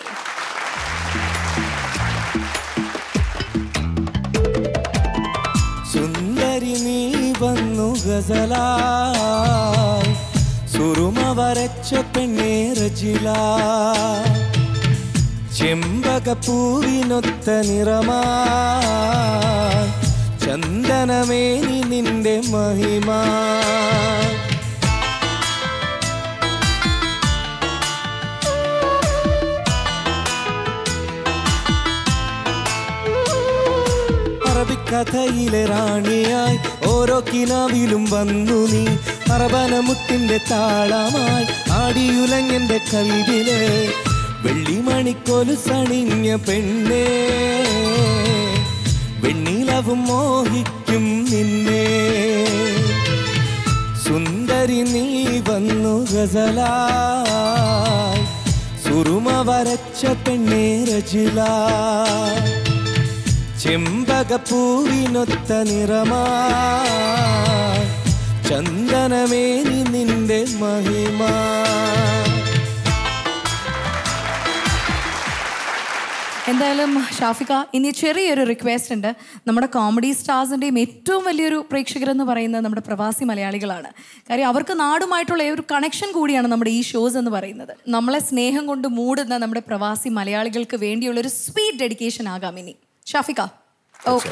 സുന്ദരി നീ വന്നു ഗസലായി സുറുമ വരച്ച പെണ്ണേ റജില ചെമ്പകപ്പൂവിനൊത്ത നിറമാ ചന്ദനമേനി നിന്റെ മഹിമാ കഥയിലെ റാണിയായി ഓരോ കിനാവിലും വന്നു നീ അറബനമുട്ടിന്റെ താളമായി ആടിയുലങ്ങന്റെ കൽവില് വെള്ളിമണിക്കോലു സണിഞ്ഞ പെണ്ണേ വെണ്ണിലവും മോഹിക്കും നിന്നെ സുന്ദരി നീ വന്നു ഗസലായി സുറുമ വരച്ച പെണ്ണേ രജില ചെമ്പകപ്പൂവിനൊത്ത നിറമാ ചന്ദനമേനി നിന്റെ മഹിമാ എന്തായാലും ഷാഫിക ഇനി ചെറിയൊരു റിക്വസ്റ്റ് ഉണ്ട് നമ്മുടെ കോമഡി സ്റ്റാർസിൻ്റെയും ഏറ്റവും വലിയൊരു പ്രേക്ഷകരെന്ന് പറയുന്നത് നമ്മുടെ പ്രവാസി മലയാളികളാണ് കാര്യം അവർക്ക് നാടുമായിട്ടുള്ള ഒരു കണക്ഷൻ കൂടിയാണ് നമ്മുടെ ഈ ഷോസ് എന്ന് പറയുന്നത് നമ്മളെ സ്നേഹം കൊണ്ട് മൂടുന്ന നമ്മുടെ പ്രവാസി മലയാളികൾക്ക് വേണ്ടിയുള്ള ഒരു സ്വീറ്റ് ഡെഡിക്കേഷൻ ആകാം ഇനി ഷാഫിക ഓക്കെ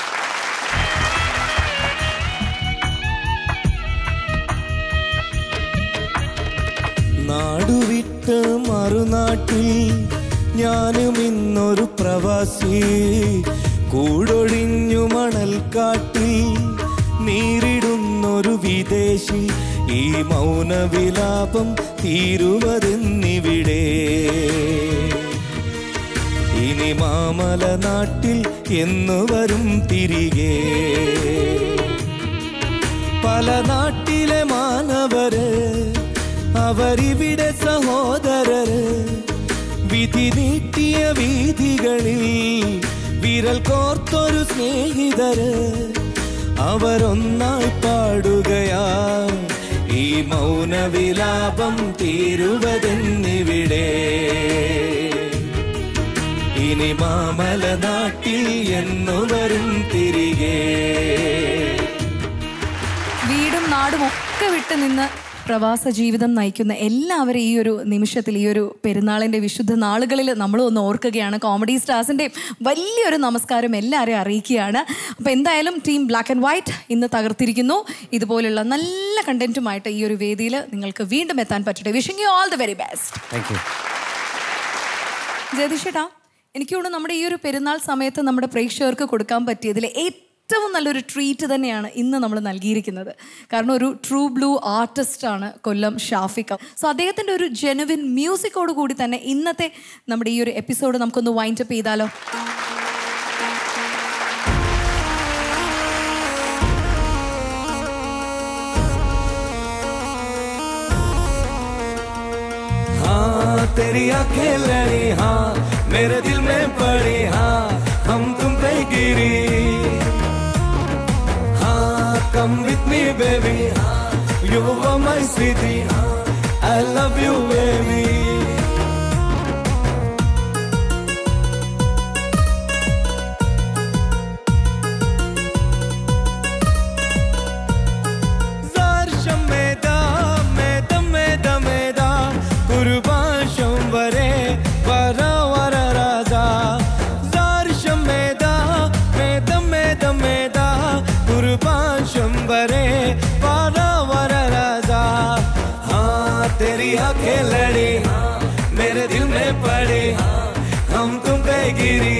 നാടുവിട്ട് മറുനാട്ടിൽ ഞാനും ഇന്നൊരു പ്രവാസി കൂടൊഴിഞ്ഞു മണൽക്കാട്ടിൽ നീരിടുന്നൊരു വിദേശി ഈ മൗനവിലാപം തീരുവതെന്നിവിടെ ഇനി മാമല നാട്ടിൽ എന്നു വരും തിരികെ പല നാട്ടിലെ മാനവര് അവരിവിടെ സഹോദരര് വിധി നീട്ടിയ വീതികളിൽ വിരൽ കോർത്തൊരു സ്നേഹിതര് അവരൊന്നായി പാടുകയാ ഈ മൗനവിലാപം തീരുവതെന്നിവിടെ ഇനി മാമല നാട്ടിൽ എന്നു വരും തിരികെ വീടും നാടും ഒക്കെ വിട്ട് നിന്ന് പ്രവാസ ജീവിതം നയിക്കുന്ന എല്ലാവരും ഈ ഒരു നിമിഷത്തിൽ ഈ ഒരു പെരുന്നാളിൻ്റെ വിശുദ്ധ നാളുകളിൽ നമ്മൾ ഒന്ന് ഓർക്കുകയാണ് കോമഡി സ്റ്റാർസിൻ്റെയും വലിയൊരു നമസ്കാരം എല്ലാവരെയും അറിയിക്കുകയാണ് അപ്പോൾ എന്തായാലും ടീം ബ്ലാക്ക് ആൻഡ് വൈറ്റ് ഇന്ന് തകർത്തിരിക്കുന്നു ഇതുപോലുള്ള നല്ല കണ്ടന്റുമായിട്ട് ഈ ഒരു വേദിയിൽ നിങ്ങൾക്ക് വീണ്ടും എത്താൻ പറ്റട്ടെ wishing you all the very best thank you ജയതിഷേട്ടാ എനിക്ക് തോന്നുന്നു നമ്മുടെ ഈ ഒരു പെരുന്നാൾ സമയത്ത് നമ്മുടെ പ്രേക്ഷകർക്ക് കൊടുക്കാൻ പറ്റിയതിൽ ഏറ്റവും നല്ലൊരു ട്രീറ്റ് തന്നെയാണ് ഇന്ന് നമ്മൾ നൽകിയിരിക്കുന്നത് കാരണം ഒരു ട്രൂ ബ്ലൂ ആർട്ടിസ്റ്റ് ആണ് കൊല്ലം ഷാഫിക്ക സോ അദ്ദേഹത്തിൻ്റെ ഒരു ജെനുവിൻ മ്യൂസിക്കോട് കൂടി തന്നെ ഇന്നത്തെ നമ്മുടെ ഈ ഒരു എപ്പിസോഡ് നമുക്കൊന്ന് വൈൻഡ് അപ്പ് ചെയ്താലോ हाँ तेरी आंखें लड़ी हाँ मेरे दिल में पड़ी हाँ हम तुम पे गिरी हाँ कम विथ मी बेबी हाँ यू वर माय स्वीटी हाँ I love you baby Zarşam meda, meda, meda, meda Kurban şambare, vara vara raza Zarşam meda, meda, meda, meda Kurban şambare, vara vara raza हाँ तेरी आंखें लड़ी हाँ मेरे दिल में पड़ी हाँ हम तुम पे गिरी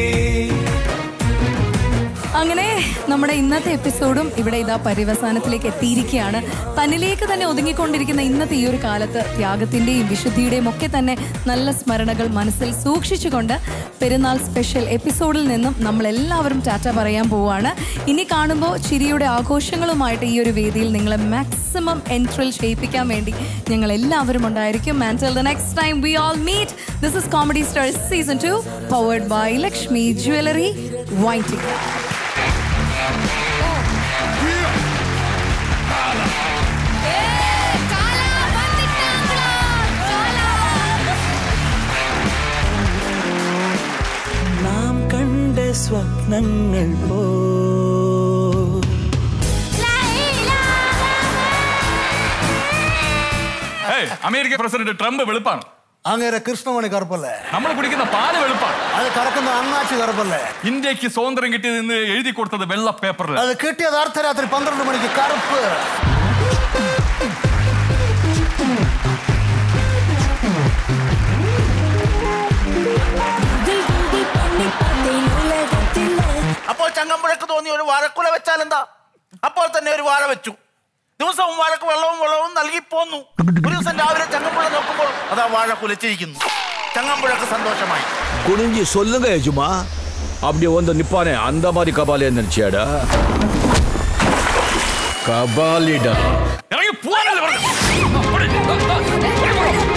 അങ്ങനെ നമ്മുടെ ഇന്നത്തെ എപ്പിസോഡും ഇവിടെ ഇതാ പര്യവസാനത്തിലേക്ക് എത്തിയിരിക്കുകയാണ് തന്നിലേക്ക് തന്നെ ഒതുങ്ങിക്കൊണ്ടിരിക്കുന്ന ഇന്നത്തെ ഈ ഒരു കാലത്ത് ത്യാഗത്തിന്റെയും വിശുദ്ധിയുടെയും ഒക്കെ തന്നെ നല്ല സ്മരണകൾ മനസ്സിൽ സൂക്ഷിച്ചുകൊണ്ട് പെരുന്നാൾ സ്പെഷ്യൽ എപ്പിസോഡിൽ നിന്നും നമ്മൾ എല്ലാവരും ടാറ്റ പറയാൻ പോവുകയാണ് ഇനി കാണുമ്പോൾ ചിരിയുടെ ആഘോഷങ്ങളുമായിട്ട് ഈ ഒരു വേദിയിൽ നിങ്ങളെ മാക്സിമം എൻട്രിൽ ചെയ്യിപ്പിക്കാൻ വേണ്ടി ഞങ്ങൾ എല്ലാവരും ഉണ്ടായിരിക്കും and the next time we all meet this is comedy stars season two powered by Lakshmi jewellery വൈറ്റിംഗ് നാം കണ്ട സ്വപ്നങ്ങൾ പോ ഏയ്, അമേരിക്ക പ്രസിഡന്റ് ട്രംപ് വെളുപ്പാണ് അങ്ങേരെ കൃഷ്ണമണി കറുപ്പല്ലേ നമ്മൾ കുടിക്കുന്ന പാല് വെളുപ്പാണ് അത് കറക്കുന്ന അണ്ണാച്ചി കറുപ്പല്ലേ ഇന്ത്യക്ക് സ്വാതന്ത്ര്യം കിട്ടിയത് ഇന്ന് എഴുതി കൊടുത്തത് വെള്ള പേപ്പറിൽ അത് കിട്ടിയത് അർദ്ധരാത്രി പന്ത്രണ്ട് മണിക്ക് കറുപ്പ് അപ്പോൾ ചങ്ങമ്പുഴ ചങ്ങമ്പുഴക്ക് തോന്നി ഒരു വാഴക്കുല വെച്ചാലെന്താ അപ്പോൾ തന്നെ ഒരു വാഴ വെച്ചു ദിവസവും വാഴക്ക് വെള്ളവും വെള്ളവും നൽകി പോന്നു ഒരു ദിവസം രാവിലെ ചങ്ങമ്പുഴ നോക്കുമ്പോൾ അതാ വാഴ കുലച്ചിരിക്കുന്നു ചങ്ങമ്പുഴക്ക് സന്തോഷമായി குனிஞ்சி சொல்லுங்க எஜுமா அப்படி வந்து நிப்பானே அந்த மாதிரி கபாலியா நினைச்சியாடா கபாலிடா ഇറങ്ങി പോകാനല്ലേ പറഞ്ഞു